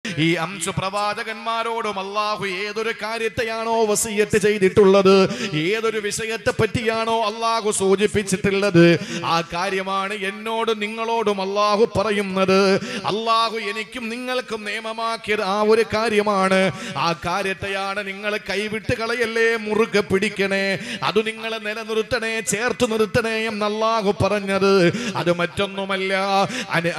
ഈ അംശു പ്രവാചകന്മാരോടും അള്ളാഹു ഏതൊരു കാര്യത്തെയാണോ വസീയത്ത് ചെയ്തിട്ടുള്ളത് ഏതൊരു വിഷയത്തെ പറ്റിയാണോ അള്ളാഹു സൂചിപ്പിച്ചിട്ടുള്ളത് ആ കാര്യമാണ് എന്നോട് നിങ്ങളോടും അള്ളാഹു പറയുന്നത് അള്ളാഹു എനിക്കും നിങ്ങൾക്കും നിയമമാക്കിയത് ആ ഒരു കാര്യമാണ് ആ കാര്യത്തെയാണ് നിങ്ങൾ കൈവിട്ട് കളയല്ലേ മുറുകെ പിടിക്കണേ അത് നിങ്ങൾ നിലനിർത്തണേ ചേർത്ത് നിർത്തണേ എന്ന് അള്ളാഹു പറഞ്ഞത് അത് മറ്റൊന്നുമല്ല അന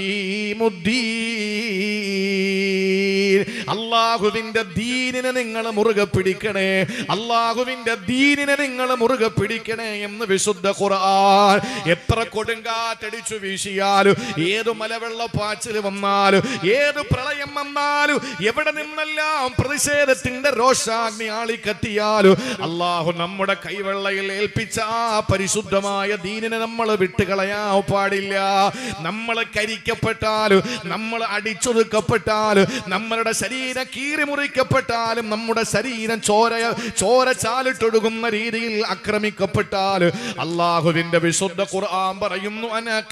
അഖീമുദ്ദീൻ. അള്ളാഹുവിന്റെ ദീനിനെ നിങ്ങൾ മുറുകെ പിടിക്കണേ അള്ളാഹുവിന്റെ ദീനിനെ നിങ്ങൾ മുറുകെ പിടിക്കണേ എന്ന് വിശുദ്ധ ഖുർആൻ എത്ര കൊടുങ്കാറ്റടിച്ചു വീശിയാലും ഏത് മലവെള്ളപ്പാച്ചിൽ വന്നാലും ഏത് പ്രളയം വന്നാലും എവിടെ നിന്നെല്ലാം പ്രതിഷേധത്തിന്റെ രോഷാഗ്നി ആളിക്കത്തിയാലും അള്ളാഹു നമ്മുടെ കൈവെള്ളയിൽ ഏൽപ്പിച്ച ആ പരിശുദ്ധമായ ദീനിനെ നമ്മൾ വിട്ടുകളയാൻ പാടില്ല നമ്മൾ കരിക്കപ്പെട്ടാലും നമ്മൾ അടിച്ചൊതുക്കപ്പെട്ടാലും നമ്മളുടെ ശരീരം കീറിമുറിക്കപ്പെട്ടാലും നമ്മുടെ ശരീരം ചോര ചോര ചാലിട്ടൊഴുകുന്ന രീതിയിൽ ആക്രമിക്കപ്പെട്ടാലും അള്ളാഹുവിന്റെ വിശുദ്ധ ഖുർആൻ പറയുന്നു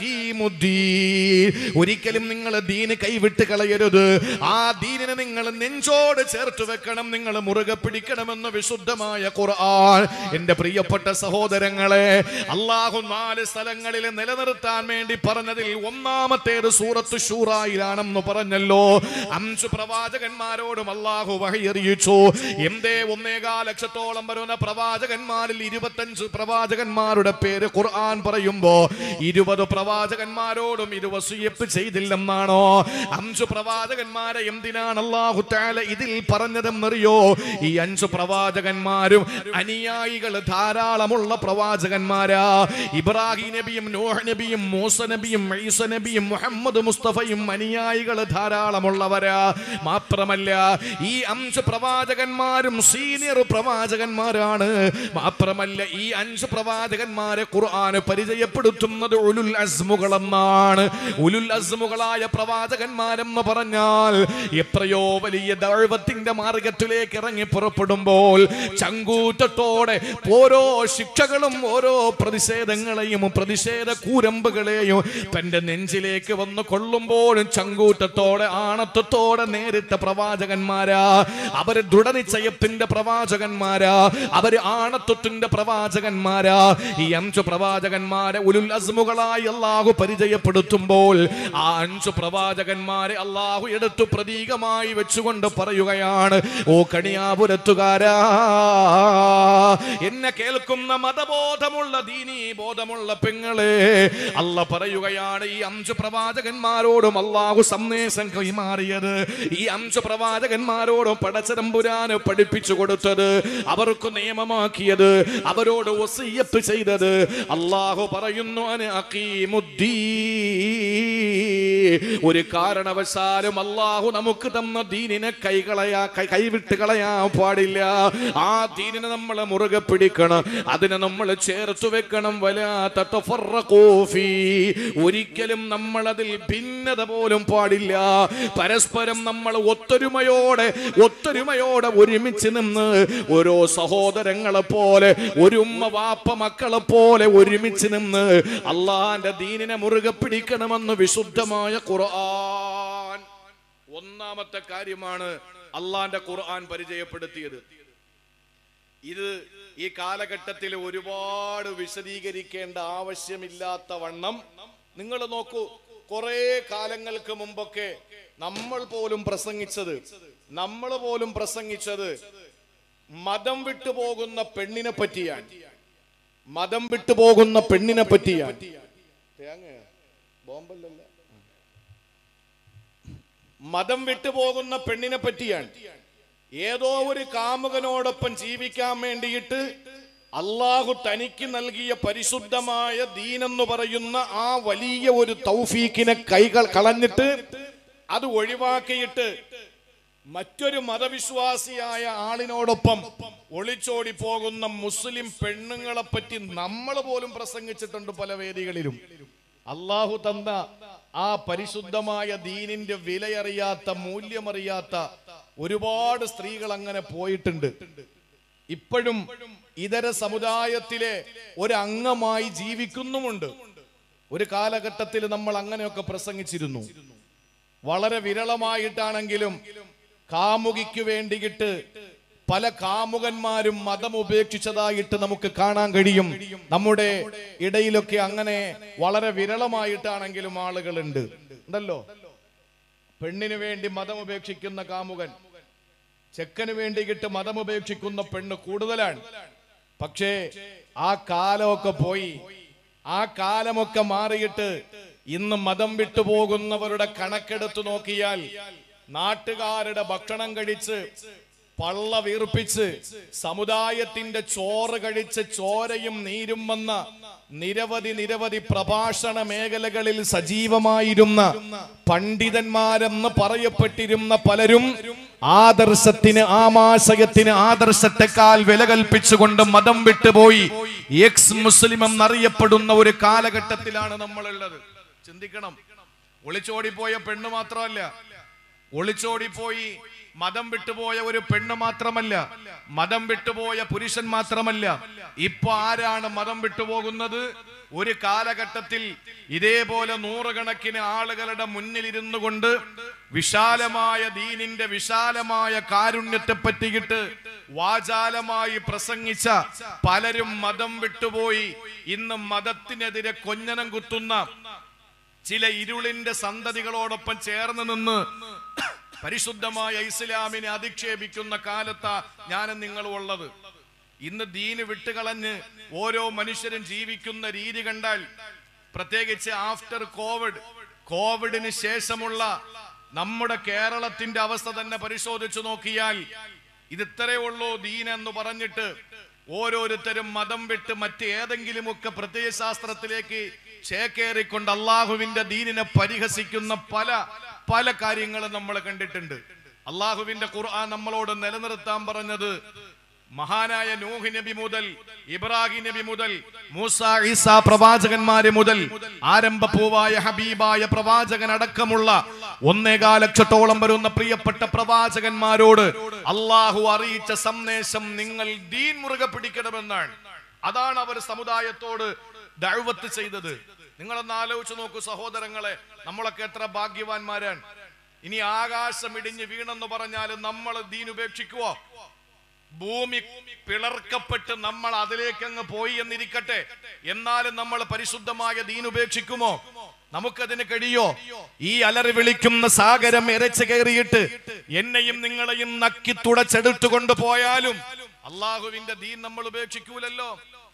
അനഖീമുദ്ദീൻ ഒരിക്കലും നിങ്ങൾ ദീന് കൈവിട്ട് കളയരുത് ആ ദീനിനെ നിങ്ങൾ നെഞ്ചോട് ചേർത്ത് വെക്കണം നിങ്ങൾ മുറുകെ പിടിക്കണമെന്ന് വിശുദ്ധമായ ഖുർആൻ എന്റെ പ്രിയപ്പെട്ട സഹോദരങ്ങളെ അള്ളാഹു നാല് സ്ഥലങ്ങളിൽ നിലനിർത്താൻ വേണ്ടി പറഞ്ഞതിൽ ഒന്നാമത്തേത് സൂറത്ത് ഷൂറായിലാണെന്ന് പറഞ്ഞല്ലോ അഞ്ച് പ്രവാചകന്മാരോടും അള്ളാഹു വഹിയറിയിച്ചു എന്തേ ഒന്നേകാ ലക്ഷത്തോളം വരുന്ന പ്രവാചകന്മാരിൽ ഇരുപത്തഞ്ച് പ്രവാചകന്മാരുടെ പേര് ഖുർആൻ പറയുമ്പോ ഇരുപത് പ്രവാചകന്മാരോടും ഇത് വസിയപ്പ് ചെയ്തില്ലെന്നാണോ അഞ്ച് പ്രവാചകന്മാരെ എന്തിനാണ് അള്ളാഹു താല ഇതിൽ പറഞ്ഞതെന്നറിയോ ഈ അഞ്ച് പ്രവാചകന്മാരും അനുയായികൾ ധാരാളമുള്ള പ്രവാചകന്മാരാ ഇബ്രാഹിം നബിയും നോഹ് നബിയും മൂസ നബിയും ഈസ നബിയും മുഹമ്മദ് മുസ്തഫയും അനുയായികൾ ധാരാളമുള്ളവരാ മാത്രമല്ല ഈ അഞ്ച് പ്രവാചകന്മാരും സീനിയർ പ്രവാചകന്മാരാണ് മാത്രമല്ല ഈ അഞ്ച് പ്രവാചകന്മാരെ ഖുർആൻ പരിചയപ്പെടുത്തുന്നത് ഉലുൽ അസ്മുകളെന്നാണ് ഉലുൽ അസ്മുകളായ പ്രവാചകന്മാരെന്ന് പറഞ്ഞാൽ എത്രയോ വലിയ ദൈവത്തിന്റെ മാർഗത്തിലേക്ക് ഇറങ്ങി പുറപ്പെടുമ്പോൾ ചങ്കൂറ്റത്തോടെ ഓരോ ശിക്ഷകളും ഓരോ പ്രതിഷേധങ്ങളെയും പ്രതിഷേധ കൂരമ്പുകളെയും തന്റെ നെഞ്ചിലേക്ക് വന്ന് കൊള്ളുമ്പോഴും ചങ്കൂറ്റത്തോടെ ആണത്വത്തോടെ നേരിട്ട പ്രവാചകന്മാരാ അവര് ദൃഢനിശ്ചയത്തിന്റെ പ്രവാചകന്മാരാ അവര് ആണത്വത്തിന്റെ പ്രവാചകന്മാരാ ഈ അഞ്ചു പ്രവാചകന്മാരെ ഉലുൽ അസ്മുകളായി അള്ളാഹു പരിചയപ്പെടുത്തുമ്പോൾ ആ അഞ്ചു പ്രവാചകന്മാരെ അള്ളാഹു എടുത്തു പ്രതീകമായി വെച്ചുകൊണ്ട് പറയുകയാണ് ഓ കണിയാപുരത്തുകാരാ എന്നെ കേൾക്കുന്ന മതബോധമുള്ള ദീനീ ബോധമുള്ള പെങ്ങളെ അല്ല പറയുകയാണ് ഈ അഞ്ചു പ്രവാചകന്മാരോടും അള്ളാഹു സന്ദേശം കൈമാറിയത് ഈ അഞ്ചു പ്രവാചകന്മാരോടും പടച്ചതമ്പുരാന് പഠിപ്പിച്ചു കൊടുത്തത് അവർക്ക് നിയമമാക്കിയത് അവരോട് വസീയത്ത് ചെയ്തത് അള്ളാഹു പറയുന്നു അന അഖീമുദ്ദീൻ. ഒരു കാരണവശാലും അള്ളാഹു നമുക്ക് തന്ന ദീനിനെ കൈകളയാ കൈ- കൈവിട്ട് കളയാൻ പാടില്ല ആ ദീനിനെ നമ്മൾ മുറുകെ പിടിക്കണം അതിനെ നമ്മൾ ചേർത്ത് വെക്കണം വലാത്ത തഫറഖൂഫി. ഒരിക്കലും നമ്മൾ അതിൽ ഭിന്നത പോലും പാടില്ല പരസ്പരം നമ്മൾ ഒത്തൊരുമയോടെ ഒത്തൊരുമയോടെ ഒരുമിച്ച് നിന്ന് ഓരോ സഹോദരങ്ങളെ പോലെ ഒരു ഉമ്മ വാപ്പ മക്കളെ പോലെ ഒരുമിച്ച് നിന്ന് അള്ളാന്റെ ദീനിനെ മുറുകെ പിടിക്കണമെന്ന് വിശുദ്ധമായ ഖുർആൻ ഒന്നാമത്തെ കാര്യമാണ് അള്ളാന്റെ ഖുർആൻ പരിചയപ്പെടുത്തിയത് ഇത് ഈ കാലഘട്ടത്തിൽ ഒരുപാട് വിശദീകരിക്കേണ്ട ആവശ്യമില്ലാത്ത വണ്ണം നിങ്ങൾ നോക്കൂ കുറെ കാലങ്ങൾക്ക് മുമ്പൊക്കെ നമ്മൾ പോലും പ്രസംഗിച്ചത് നമ്മൾ പോലും പ്രസംഗിച്ചത് മതം വിട്ടു പോകുന്ന പെണ്ണിനെ പറ്റിയാണ് മതം വിട്ടു പോകുന്ന പെണ്ണിനെ പറ്റിയാണ് തേങ്ങയോ? ബോംബല്ലല്ലോ മതം വിട്ടുപോകുന്ന പെണ്ണിനെ പറ്റിയാണ് ഏതോ ഒരു കാമുകനോടൊപ്പം ജീവിക്കാൻ വേണ്ടിയിട്ട് അള്ളാഹു തനിക്ക് നൽകിയ പരിശുദ്ധമായ ദീനെന്ന് പറയുന്ന ആ വലിയ ഒരു തൗഫീക്കിനെ കൈകൾ കളഞ്ഞിട്ട് അത് ഒഴിവാക്കിയിട്ട് മറ്റൊരു മതവിശ്വാസിയായ ആളിനോടൊപ്പം ഒളിച്ചോടി പോകുന്ന മുസ്ലിം പെണ്ണുങ്ങളെ പറ്റി നമ്മൾ പോലും പ്രസംഗിച്ചിട്ടുണ്ട് പല വേദികളിലും അള്ളാഹു തന്ന ആ പരിശുദ്ധമായ ദീനിന്റെ വിലയറിയാത്ത മൂല്യമറിയാത്ത ഒരുപാട് സ്ത്രീകൾ അങ്ങനെ പോയിട്ടുണ്ട് ഇപ്പോഴും ഇതര സമുദായത്തിലെ ഒരു അംഗമായി ജീവിക്കുന്നുമുണ്ട് ഒരു കാലഘട്ടത്തിൽ നമ്മൾ അങ്ങനെയൊക്കെ പ്രസംഗിച്ചിരുന്നു വളരെ വിരളമായിട്ടാണെങ്കിലും കാമുകിക്ക് വേണ്ടിയിട്ട് പല കാമുകന്മാരും മതം ഉപേക്ഷിച്ചതായിട്ട് നമുക്ക് കാണാൻ കഴിയും നമ്മുടെ ഇടയിലൊക്കെ അങ്ങനെ വളരെ വിരളമായിട്ടാണെങ്കിലും ആളുകളുണ്ട് ഉണ്ടല്ലോ പെണ്ണിന് വേണ്ടി മതം ഉപേക്ഷിക്കുന്ന കാമുകൻ ചെക്കന് വേണ്ടിയിട്ട് മതം ഉപേക്ഷിക്കുന്ന പെണ്ണ് കൂടുതലാണ് പക്ഷേ ആ കാലമൊക്കെ പോയി ആ കാലമൊക്കെ മാറിയിട്ട് ഇന്ന് മതം വിട്ടുപോകുന്നവരുടെ കണക്കെടുത്ത് നോക്കിയാൽ നാട്ടുകാരുടെ ഭക്ഷണം കഴിച്ച് പള്ള വീർപ്പിച്ച് സമുദായത്തിന്റെ ചോറ് കഴിച്ച് ചോരയും നീരും വന്ന നിരവധി നിരവധി പ്രഭാഷണ മേഖലകളിൽ സജീവമായിരുന്ന പണ്ഡിതന്മാരെന്ന് പറയപ്പെട്ടിരുന്ന പലരും ആദർശത്തിന് ആമാശയത്തിന് ആദർശത്തെക്കാൾ വില കൽപ്പിച്ചുകൊണ്ട് മതം വിട്ടുപോയി എക്സ് മുസ്ലിം എന്നറിയപ്പെടുന്ന ഒരു കാലഘട്ടത്തിലാണ് നമ്മളുള്ളത് ചിന്തിക്കണം ഒളിച്ചോടിപ്പോയ പെണ്ണ് മാത്രമല്ല ഒളിച്ചോടിപ്പോയി മതം വിട്ടുപോയ ഒരു പെണ്ണ് മാത്രമല്ല മതം വിട്ടുപോയ പുരുഷൻ മാത്രമല്ല ഇപ്പൊ ആരാണ് മതം വിട്ടുപോകുന്നത് ഒരു കാലഘട്ടത്തിൽ ഇതേപോലെ നൂറുകണക്കിന് ആളുകളുടെ മുന്നിൽ ഇരുന്നു കൊണ്ട് വിശാലമായ ദീനിന്റെ വിശാലമായ കാരുണ്യത്തെ പറ്റിയിട്ട് വാചാലമായി പ്രസംഗിച്ച പലരും മതം വിട്ടുപോയി ഇന്ന് മതത്തിനെതിരെ കൊഞ്ഞനം കുത്തുന്ന ചില ഇരുളിന്റെ സന്തതികളോടൊപ്പം ചേർന്ന് നിന്ന് പരിശുദ്ധമായ ഇസ്ലാമിനെ അധിക്ഷേപിക്കുന്ന കാലത്താ ഞാനും നിങ്ങളും ഉള്ളത് ഇന്ന് ദീന് വിട്ടുകളഞ്ഞ് ഓരോ മനുഷ്യരും ജീവിക്കുന്ന രീതി കണ്ടാൽ പ്രത്യേകിച്ച് ആഫ്റ്റർ കോവിഡ് കോവിഡിന് ശേഷമുള്ള നമ്മുടെ കേരളത്തിന്റെ അവസ്ഥ തന്നെ പരിശോധിച്ചു നോക്കിയാൽ ഇത് ഇത്രയേ ഉള്ളൂ ദീൻ എന്ന് പറഞ്ഞിട്ട് ഓരോരുത്തരും മതം വിട്ട് മറ്റേതെങ്കിലുമൊക്കെ പ്രത്യയശാസ്ത്രത്തിലേക്ക് ചേക്കേറിക്കൊണ്ട് അള്ളാഹുവിന്റെ ദീനിനെ പരിഹസിക്കുന്ന പല പല കാര്യങ്ങളും നമ്മൾ കണ്ടിട്ടുണ്ട് അള്ളാഹുവിന്റെ ഖുർആൻ നമ്മളോട് നിലനിർത്താൻ പറഞ്ഞത് മഹാനായ നൂഹ് നബി മുതൽ ഇബ്രാഹിം നബി മുതൽ മൂസ ഈസ പ്രവാചകന്മാര് മുതൽ ആരംഭപ്പൂവായ ഹബീബായ പ്രവാചകൻ അടക്കമുള്ള ഒന്നേകാൽ ലക്ഷത്തോളം വരുന്ന പ്രിയപ്പെട്ട പ്രവാചകന്മാരോട് അള്ളാഹു അറിയിച്ച സന്ദേശം നിങ്ങൾ ദീൻ മുറുകെ പിടിക്കണമെന്നാണ് അതാണ് അവർ സമുദായത്തോട് ദഴവത്ത് ചെയ്തത് നിങ്ങളൊന്ന് ആലോചിച്ച് നോക്കൂ സഹോദരങ്ങളെ നമ്മളൊക്കെ എത്ര ഭാഗ്യവാന്മാരാണ് ഇനി ആകാശം ഇടിഞ്ഞ് വീണെന്ന് പറഞ്ഞാൽ നമ്മൾ ദീൻ ഉപേക്ഷിക്കുവോ ഭൂമി പിളർക്കപ്പെട്ട് നമ്മൾ അതിലേക്ക് അങ്ങ് പോയി എന്നിരിക്കട്ടെ എന്നാലും നമ്മൾ പരിശുദ്ധമായ ദീൻ ഉപേക്ഷിക്കുമോ നമുക്കതിന് കഴിയോ ഈ അലറി വിളിക്കുന്ന സാഗരം ഇരച്ചു കയറിയിട്ട് എന്നെയും നിങ്ങളെയും നക്കി തുടച്ചെടുത്തുകൊണ്ട് പോയാലും അള്ളാഹുവിന്റെ ദീൻ നമ്മൾ ഉപേക്ഷിക്കൂലല്ലോ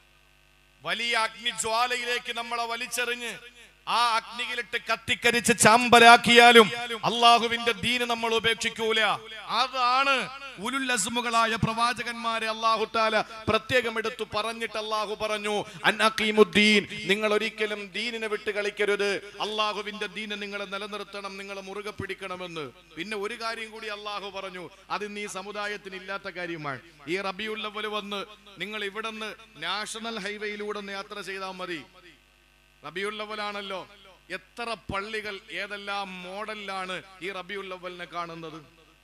വലിയ അഗ്നിജ്വാലയിലേക്ക് നമ്മളെ വലിച്ചെറിഞ്ഞ് ആ അഗ്നിയിലിട്ട് കത്തിക്കരിച്ച് ചാമ്പലാക്കിയാലും അള്ളാഹുവിന്റെ ദീന് നമ്മൾ ഉപേക്ഷിക്കൂല അതാണ് ഉലുൽ അസ്മുകളായ പ്രവാചകന്മാരെ അള്ളാഹു താല പ്രത്യേകം എടുത്തു പറഞ്ഞിട്ട് അള്ളാഹു പറഞ്ഞു അന്നീമുദ്ദീൻ നിങ്ങൾ ഒരിക്കലും ദീനിനെ വിട്ട് കളിക്കരുത് അള്ളാഹുവിന്റെ ദീന് നിങ്ങൾ നിലനിർത്തണം നിങ്ങൾ മുറുകെ പിടിക്കണമെന്ന് പിന്നെ ഒരു കാര്യം കൂടി അള്ളാഹു പറഞ്ഞു അത് ഇന്ന് ഈ സമുദായത്തിന് ഇല്ലാത്ത കാര്യമാണ് ഈ റബിയുള്ളവല് വന്ന് നിങ്ങൾ ഇവിടുന്ന് നാഷണൽ ഹൈവേയിലൂടെ ഒന്ന് യാത്ര ചെയ്താൽ മതി റബിയുള്ളവലാണല്ലോ എത്ര പള്ളികൾ ഏതെല്ലാം മോഡലിലാണ് ഈ റബിയുള്ളവലിനെ കാണുന്നത്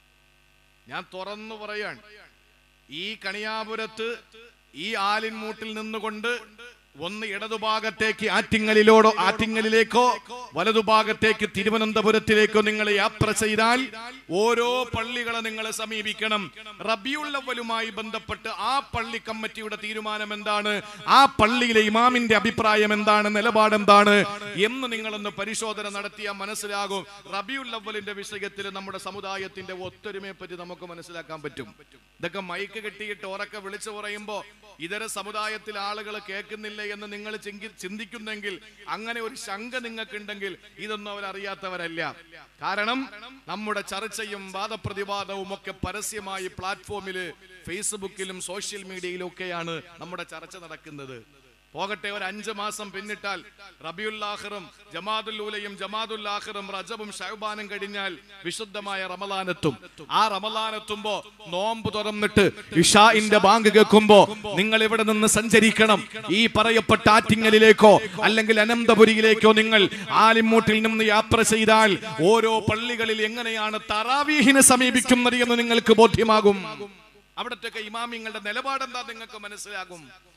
ഞാൻ തുറന്നു പറയാൻ ഈ കണിയാപുരത്ത് ഈ ആലിൻമൂട്ടിൽ നിന്നുകൊണ്ട് ഒന്ന് ഇടതുഭാഗത്തേക്ക് ആറ്റിങ്ങലിലോടോ ആറ്റിങ്ങലിലേക്കോ വലതുഭാഗത്തേക്ക് തിരുവനന്തപുരത്തിലേക്കോ നിങ്ങൾ യാത്ര ചെയ്താൽ ഓരോ പള്ളികളെ നിങ്ങൾ സമീപിക്കണം റബിയുള്ളവലുമായി ബന്ധപ്പെട്ട് ആ പള്ളി കമ്മിറ്റിയുടെ തീരുമാനം എന്താണ് ആ പള്ളിയിലെ ഇമാമിന്റെ അഭിപ്രായം എന്താണ് നിലപാട് എന്താണ് എന്ന് നിങ്ങളൊന്ന് പരിശോധന നടത്തിയാൽ മനസ്സിലാകും റബിയുള്ളവലിന്റെ വിഷയത്തിൽ നമ്മുടെ സമുദായത്തിന്റെ ഒത്തൊരുമയെ പറ്റി നമുക്ക് മനസ്സിലാക്കാൻ പറ്റും ഇതൊക്കെ മൈക്ക് കെട്ടിയിട്ട് ഉറക്കെ വിളിച്ചു പറയുമ്പോ ഇതര സമുദായത്തിൽ ആളുകൾ കേൾക്കുന്നില്ല എന്ന് നിങ്ങൾ ചിങ്കി- ചിന്തിക്കുന്നെങ്കിൽ അങ്ങനെ ഒരു ശങ്ക നിങ്ങൾക്കുണ്ടെങ്കിൽ ഇതൊന്നും അവരറിയാത്തവരല്ല കാരണം നമ്മുടെ ചർച്ചയും വാദപ്രതിവാദവും ഒക്കെ പരസ്യമായി പ്ലാറ്റ്ഫോമില് ഫേസ്ബുക്കിലും സോഷ്യൽ മീഡിയയിലും ഒക്കെയാണ് നമ്മുടെ ചർച്ച നടക്കുന്നത് പോകട്ടെ ഒരു അഞ്ച് മാസം പിന്നിട്ടാൽ റബിയുല്ലാഹിറും ജമാദുല്ലൂലയും ജമാദുല്ലാഹിറും റജബും ഷഹബാനും കഴിഞ്ഞാൽ വിശുദ്ധമായ റമലാനെത്തും ആ റമലാനെത്തുമ്പോ നോമ്പ് തുറന്നിട്ട് ഇഷാഇന്റെ ബാങ്ക് കേൾക്കുമ്പോ നിങ്ങൾ ഇവിടെ നിന്ന് സഞ്ചരിക്കണം ഈ പറയപ്പെട്ട ആറ്റിങ്ങലിലേക്കോ അല്ലെങ്കിൽ അനന്തപുരിയിലേക്കോ നിങ്ങൾ ആലിമൂട്ടിൽ നിന്ന് യാത്ര ചെയ്താൽ ഓരോ പള്ളികളിൽ എങ്ങനെയാണ് തറാവീഹിനെ സമീപിക്കുന്നത് എന്ന് നിങ്ങൾക്ക് ബോധ്യമാകും അവിടത്തെ ഇമാമിങ്ങളുടെ നിലപാടെന്താ നിങ്ങൾക്ക് മനസ്സിലാകും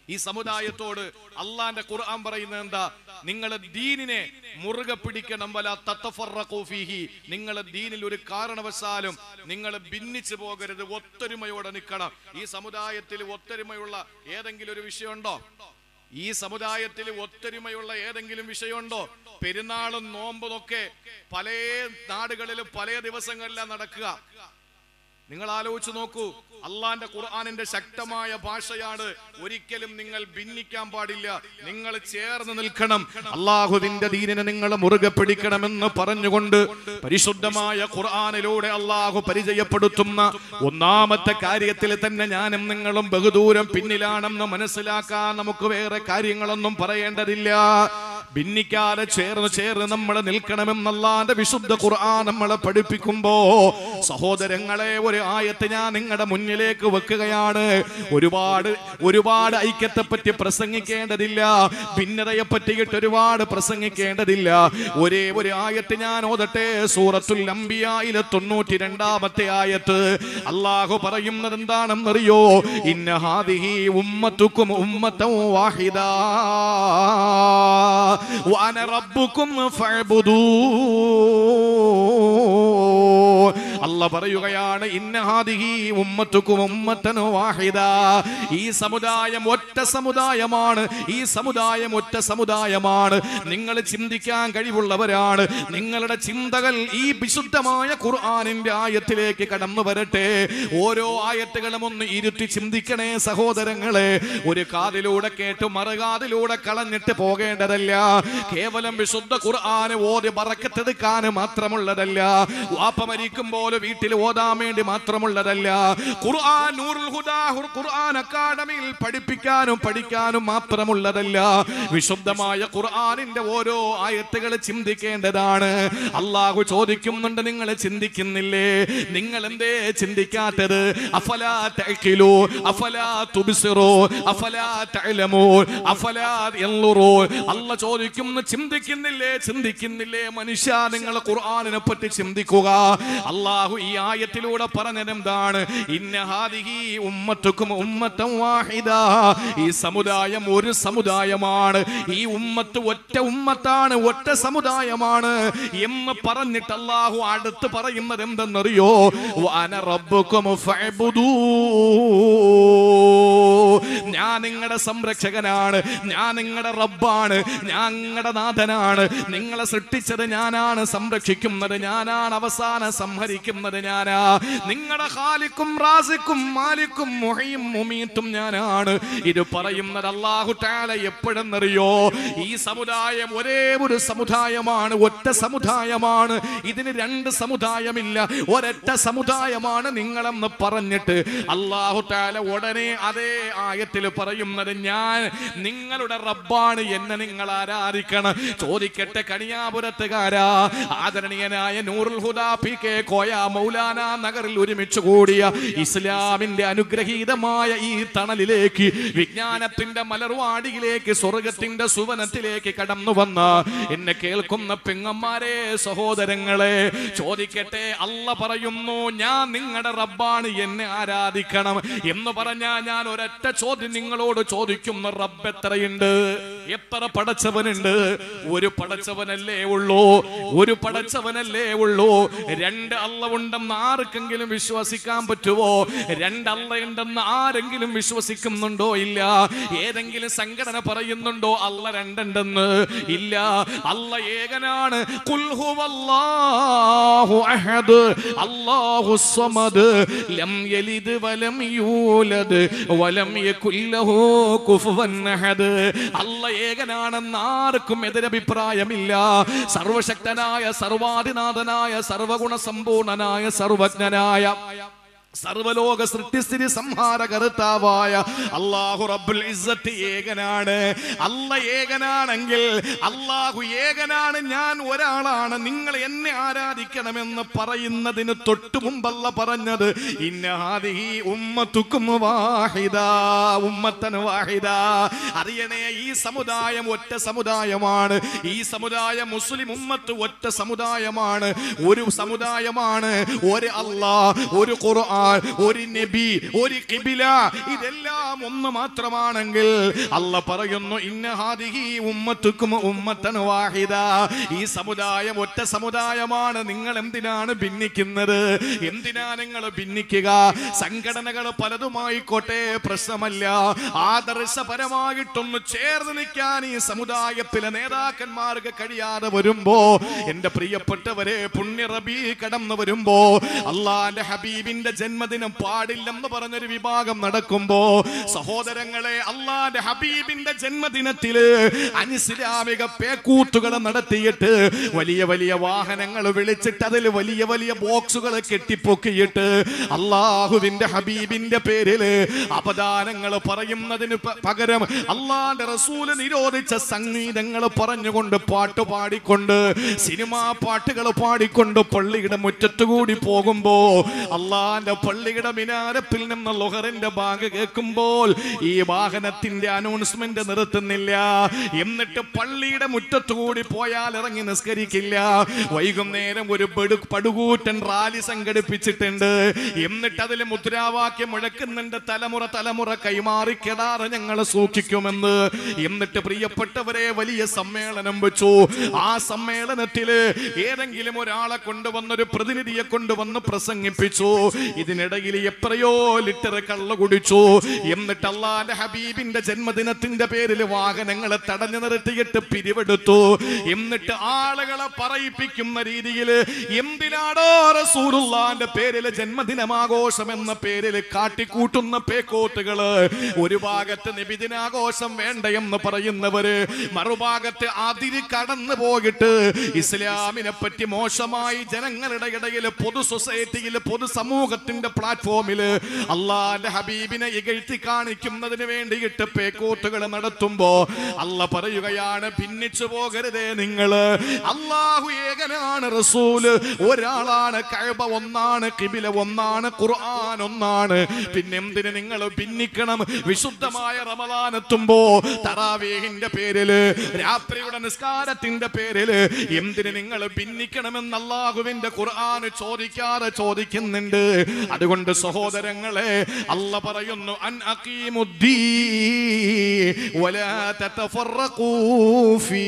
ഈ സമുദായത്തോട് അള്ളാന്റെ ഖുർആൻ പറയുന്നത് എന്താ നിങ്ങളെ ദീനിനെ മുറുകെ പിടിക്കണം വല തത്തഫറഖു ഫീഹി നിങ്ങളെ ദീനിൽ ഒരു കാരണവശാലും നിങ്ങൾ ഭിന്നിച്ചു പോകരുത് ഒത്തൊരുമയോടെ നിൽക്കണം ഈ സമുദായത്തിൽ ഒത്തൊരുമയുള്ള ഏതെങ്കിലും ഒരു വിഷയമുണ്ടോ ഈ സമുദായത്തിൽ ഒത്തൊരുമയുള്ള ഏതെങ്കിലും വിഷയമുണ്ടോ പെരുന്നാളും നോമ്പും ഒക്കെ പല നാടുകളിലും പല ദിവസങ്ങളിലാണ് നടക്കുക നിങ്ങൾ ആലോചിച്ച് നോക്കൂ അള്ളാന്റെ ഖുർആാനിന്റെ ശക്തമായ ഭാഷയാണ് ഒരിക്കലും നിങ്ങൾ ഭിന്നിക്കാൻ പാടില്ല നിങ്ങൾ ചേർന്ന് നിൽക്കണം അള്ളാഹുവിന്റെ ദീനിനെ നിങ്ങൾ മുറുകെ പിടിക്കണമെന്ന് പറഞ്ഞുകൊണ്ട് പരിശുദ്ധമായ ഖുർആാനിലൂടെ അള്ളാഹു പരിചയപ്പെടുത്തുന്ന ഒന്നാമത്തെ കാര്യത്തിൽ തന്നെ ഞാനും നിങ്ങളും ബഹുദൂരം പിന്നിലാണെന്ന് മനസ്സിലാക്കാൻ നമുക്ക് വേറെ കാര്യങ്ങളൊന്നും പറയേണ്ടതില്ല ഭിന്നിക്കാതെ ചേർന്ന് ചേർന്ന് നമ്മൾ നിൽക്കണമെന്നല്ലാന്റെ വിശുദ്ധ ഖുർആൻ നമ്മളെ പഠിപ്പിക്കുമ്പോ സഹോദരങ്ങളെ ഒരു ആയത്ത് ഞാൻ നിങ്ങളുടെ മുന്നിലേക്ക് വെക്കുകയാണ് ഒരുപാട് ഒരുപാട് ഐക്യത്തെ പറ്റി പ്രസംഗിക്കേണ്ടതില്ല ഭിന്നതയെ പറ്റിയിട്ട് ഒരുപാട് പ്രസംഗിക്കേണ്ടതില്ല ഒരേ ഒരു ആയത്ത് ഞാൻ ഓതട്ടെ സൂറത്തുൽ അംബിയായിലെ തൊണ്ണൂറ്റി രണ്ടാമത്തെ ആയത്ത് അള്ളാഹു പറയുന്നത് എന്താണെന്നറിയോ ഇന്ന ഹാദിഹി ഉമ്മത്തുക്കും ഉമ്മത്തം വാഹിദാ വാന റബ്ബുക്കും ഫഅ്ബുദൂ അല്ല പറയുകയാണ് ഇന്ന ഹാദിഹി ഉമ്മത്തുക്കും ഉമ്മത്തൻ വാഹിദ ഈ സമുദായം ഒറ്റ സമുദായമാണ് ഈ സമുദായം ഒറ്റ സമുദായമാണ് നിങ്ങൾ ചിന്തിക്കാൻ കഴിവുള്ളവരാണ് നിങ്ങളുടെ ചിന്തകൾ ഈ വിശുദ്ധമായ ഖുർആനിന്റെ ആയത്തിലേക്ക് കടന്നു വരട്ടെ ഓരോ ആയത്തുകളും ഒന്ന് ഇരുത്തി ചിന്തിക്കണേ സഹോദരങ്ങളെ ഒരു കാതിലൂടെ കേട്ട് മറുകാതിലൂടെ കളഞ്ഞിട്ട് പോകേണ്ടതല്ല കേവലം വിശുദ്ധ ഖുർആന് ഓതി പറക്കത്തെടുക്കാൻ മാത്രമുള്ളതല്ല വാപ്പ മരിക്കുമ്പോൾ വീട്ടിൽ ഓതാൻ വേണ്ടി മാത്രമുള്ളതല്ല ഖുർആൻ നൂറുൽ ഹുദാ ഖുർആൻ അക്കാഡമിയിൽ പഠിപ്പിക്കാനും പഠിക്കാനും മാത്രമുള്ളതല്ല വിശുദ്ധമായ ഖുർആനിന്റെ ഓരോ ആയത്തുകൾ ചിന്തിക്കേണ്ടതാണ് അള്ളാഹു ചോദിക്കുന്നുണ്ട് നിങ്ങൾ ചിന്തിക്കുന്നില്ലേ നിങ്ങൾ എന്തേ ചിന്തിക്കാത്തത് അഫലാ തഅഖിലൂ അഫലാ തുബ്സിറൂ അഫലാ തഅലമൂ അഫലാ യൻളുറൂ അല്ല ചോദിക്കുന്നു ചിന്തിക്കുന്നില്ലേ ചിന്തിക്കുന്നില്ലേ മനുഷ്യ നിങ്ങൾ ഖുർആനിനെ പറ്റി ചിന്തിക്കുക അള്ളാഹു ഈ ആയത്തിലൂടെ പറഞ്ഞത് എന്താണ് ഇന്ന ഹാദിഹി ഉമ്മത്തുക്കും ഉമ്മത്തം വാഹിദ ഈ സമുദായം ഒരു സമുദായമാണ് ഈ ഉമ്മത്ത് ഒറ്റ ഉമ്മത്താണ് ഒറ്റ സമുദായമാണ് എന്ന് പറഞ്ഞിട്ട് അള്ളാഹു അടുത്ത് പറയുന്നത് എന്തെന്നറിയോ വഅന റബ്ബുക്കും ഫഅ്ബുദൂ ഞാൻ നിങ്ങളുടെ സംരക്ഷകനാണ് ഞാൻ നിങ്ങളുടെ റബ്ബാണ് ഞാൻ നിങ്ങളുടെ നാഥനാണ് നിങ്ങളെ സൃഷ്ടിച്ചത് ഞാനാണ് സംരക്ഷിക്കുന്നത് ഞാനാണ് അവസാനം സംഹരിക്കുന്നത് ഞാനാ നിങ്ങളുടെ ഖാലിക്കും റാസിക്കും മാലിക്കും മുഹയും മുമീത്തും ഞാനാണ് ഇത് പറയുന്നത് അള്ളാഹു താല എപ്പോഴെന്നറിയോ ഈ സമുദായം ഒരേ ഒരു സമുദായമാണ് ഒറ്റ സമുദായമാണ് ഇതിന് രണ്ട് സമുദായമില്ല ഒരൊറ്റ സമുദായമാണ് നിങ്ങളെന്ന് പറഞ്ഞിട്ട് അള്ളാഹു താല ഉടനെ അതേ ആയത്തിൽ പറയുന്നത് ഞാൻ നിങ്ങളുടെ റബ്ബാണ് എന്നെ നിങ്ങൾ ആരാധിക്കണം ചോദിക്കട്ടെ കണിയാപുരത്തുകാരാ ആദരണീയനായ നൂറുൽ ഹുദാ പി കെ കോയ മൗലാന നഗറിൽ ഒരുമിച്ച് കൂടിയ ഇസ്ലാമിന്റെ അനുഗ്രഹീതമായ ഈ തണലിലേക്ക് വിജ്ഞാനത്തിന്റെ മലർവാടിയിലേക്ക് സ്വർഗത്തിന്റെ സുവനത്തിലേക്ക് കടന്നു വന്ന എന്നെ കേൾക്കുന്ന പെങ്ങന്മാരെ സഹോദരങ്ങളെ ചോദിക്കട്ടെ അല്ല പറയുന്നു ഞാൻ നിങ്ങളുടെ റബ്ബാണ് എന്നെ ആരാധിക്കണം എന്ന് പറഞ്ഞാൽ ഞാൻ ഒരൊറ്റ ചോദ്യം നിങ്ങളോട് ചോദിക്കുന്ന റബ്ബ് എത്രയുണ്ട് എത്ര പടച്ചവനുണ്ട് ഒരു പടച്ചവനല്ലേ ഉള്ളൂ ഒരു പടച്ചവനല്ലേ ഉള്ളൂ രണ്ട് അല്ല ഉണ്ടെന്ന് ആർക്കെങ്കിലും വിശ്വസിക്കാൻ പറ്റുമോ രണ്ട് അല്ല ഉണ്ടെന്ന് ആരെങ്കിലും വിശ്വസിക്കുന്നുണ്ടോ ഇല്ല ഏതെങ്കിലും സംഘടന പറയുന്നുണ്ടോ അല്ല രണ്ടുണ്ടെന്ന് ഇല്ല അല്ല ഏകനാണ് ഖുൽ ഹുവല്ലാഹു അഹദ് അല്ലാഹു സ്വമദ് ലം യലിദ് വലം യൂലദ് വലം യകുല്ലഹു കുഫുവൻ അഹദ് അല്ല ഏകനാണെന്ന് ആർക്കും എതിരഭിപ്രായമില്ല സർവശക്തനായ സർവാധിനാഥനായ സർവഗുണ സമ്പൂർണനായ സർവജ്ഞനായ സർവലോക സൃഷ്ടിസ്ഥിതി സംഹാര കർത്താവായ അള്ളാഹു റബ്ബുൽ ഇസ്സത്ത് ഏകനാണ് അല്ല ഏകനാണെങ്കിൽ അള്ളാഹു ഏകനാണ് ഞാൻ ഒരാളാണ് നിങ്ങൾ എന്നെ ആരാധിക്കണമെന്ന് പറയുന്നതിന് തൊട്ടു മുമ്പല്ല പറഞ്ഞത് ഇന്നാദിഹി ഉമ്മത്തുക്കും വാഹിദ ഉമ്മത്തൻ വാഹിദ അറിയണേ ഈ സമുദായം ഒറ്റ സമുദായമാണ് ഈ സമുദായം മുസ്ലിം ഉമ്മത്ത് ഒറ്റ സമുദായമാണ് ഒരു സമുദായമാണ് ഒരു അല്ലാ ഒരു ഖുർആൻ ഖുർആൻ ഒരു നബി ഒരു കിബില ഇതെല്ലാം ഒന്ന് മാത്രമാണെങ്കിൽ അല്ല പറയുന്നു ഇന്ന ഹാദിഹി ഉമ്മത്തുക്കും ഉമ്മത്തൻ വാഹിദ ഈ സമുദായം ഒറ്റ സമുദായമാണ് നിങ്ങൾ എന്തിനാണ് ഭിന്നിക്കുന്നത് എന്തിനാ നിങ്ങൾ ഭിന്നിക്കുക സംഘടനകൾ പലതുമായിക്കോട്ടെ പ്രശ്നമല്ല ആദർശപരമായിട്ടൊന്ന് ചേർന്ന് നിൽക്കാൻ ഈ സമുദായത്തിലെ നേതാക്കന്മാർക്ക് കഴിയാതെ വരുമ്പോ എന്റെ പ്രിയപ്പെട്ടവരെ പുണ്യ റബി കടന്നു വരുമ്പോ അള്ളാന്റെ ഹബീബിന്റെ ജന്മദിനം പാടില്ലെന്ന് പറഞ്ഞൊരു വിഭാഗം നടക്കുമ്പോ സഹോദരങ്ങളെ അള്ളാന്റെ ഹബീബിന്റെ ജന്മദിനത്തില് അനിസ്ലാമിക പേക്കൂത്തുകൾ നടത്തിയിട്ട് വലിയ വലിയ വാഹനങ്ങൾ വിളിച്ചിട്ട് അതിൽ വലിയ വലിയ ബോക്സുകൾ കെട്ടിപ്പൊക്കിയിട്ട് അള്ളാഹുവിന്റെ ഹബീബിന്റെ പേരില് അപദാനങ്ങൾ പറയുന്നതിന് പ- പകരം അള്ളാന്റെ റസൂല് നിരോധിച്ച സംഗീതങ്ങൾ പറഞ്ഞുകൊണ്ട് പാട്ട് പാടിക്കൊണ്ട് സിനിമാ പാട്ടുകൾ പാടിക്കൊണ്ട് പള്ളിയുടെ മുറ്റത്തുകൂടി പോകുമ്പോ അള്ളാന്റെ പള്ളിയുടെ മിനാരത്തിൽ നിന്ന് ലൊഹറിന്റെ ബാഗ് കേൾക്കുമ്പോൾ ഈ വാഹനത്തിന്റെ അനൗൺസ്മെന്റ് നിർത്തുന്നില്ല എന്നിട്ട് പള്ളിയുടെ മുറ്റത്തുകൂടി പോയാൽ ഇറങ്ങി നിസ്കരിക്കില്ല വൈകുന്നേരം ഒരു പെടു പടുകൂറ്റൻ റാലി സംഘടിപ്പിച്ചിട്ടുണ്ട് എന്നിട്ട് അതിൽ മുദ്രാവാക്യം മുഴക്കുന്നുണ്ട് തലമുറ തലമുറ കൈമാറി കെടാറ് ഞങ്ങൾ സൂക്ഷിക്കുമെന്ന് എന്നിട്ട് പ്രിയപ്പെട്ടവരെ വലിയ സമ്മേളനം വെച്ചു ആ സമ്മേളനത്തില് ഏതെങ്കിലും ഒരാളെ കൊണ്ടുവന്നൊരു പ്രതിനിധിയെ കൊണ്ടുവന്ന് പ്രസംഗിപ്പിച്ചു ഇതിനിടയിൽ എത്രയോ ലിറ്റർ കള്ള കുടിച്ചു എന്നിട്ട് അള്ളാന്റെ ഹബീബിന്റെ ജന്മദിനത്തിന്റെ പേരിൽ വാഹനങ്ങളെ തടഞ്ഞു നിർത്തിയിട്ട് പിരിവെടുത്തു എന്നിട്ട് ആളുകളെ പറയിപ്പിക്കുന്ന രീതിയിൽ എന്തിനാടോ റസൂലുള്ളാന്റെ പേരിൽ ജന്മദിനമാഘോഷം എന്ന പേരിൽ കാട്ടിക്കൂട്ടുന്ന പേക്കോട്ടുകള് ഒരു ഭാഗത്ത് നിബിദിനാഘോഷം വേണ്ട എന്ന് പറയുന്നവര് മറുഭാഗത്ത് അതിര് കടന്നു പോയിട്ട് ഇസ്ലാമിനെ പറ്റി മോശമായി ജനങ്ങളുടെ ഇടയിൽ പൊതു സൊസൈറ്റിയിൽ പൊതു സമൂഹത്തിന്റെ പ്ലാറ്റ്ഫോമില് അള്ളാന്റെ ഹബീബിനെ ഇകഴ്ത്തി കാണിക്കുന്നതിന് വേണ്ടിയിട്ട് പേക്കോട്ടുകൾ നടത്തുമ്പോ അല്ല പറയുകയാണ് ഭിന്നിച്ചു പോകരുതേ നിങ്ങള് അള്ളാഹു ഏകനാണ് റസൂല് ഒരാളാണ് കഴബ ഒന്നാണ് കിബില ഒന്നാണ് ഖുർആൻ ഒന്നാണ് പിന്നെ എന്തിന് നിങ്ങൾ ഭിന്നിക്കണം വിശുദ്ധമായ റമദാനെത്തുമ്പോ തറാവേഹിന്റെ പേരില് രാത്രിയുടെ നിസ്കാരത്തിന്റെ പേരില് എന്തിന് നിങ്ങൾ ഭിന്നിക്കണമെന്ന് അള്ളാഹുവിന്റെ ഖുർആൻ ചോദിക്കാതെ ചോദിക്കുന്നുണ്ട് അതുകൊണ്ട് സഹോദരങ്ങളെ അല്ല പറയുന്നു അൻ അഖീമുദ്ദീ വലാ തതഫറഖൂ ഫീ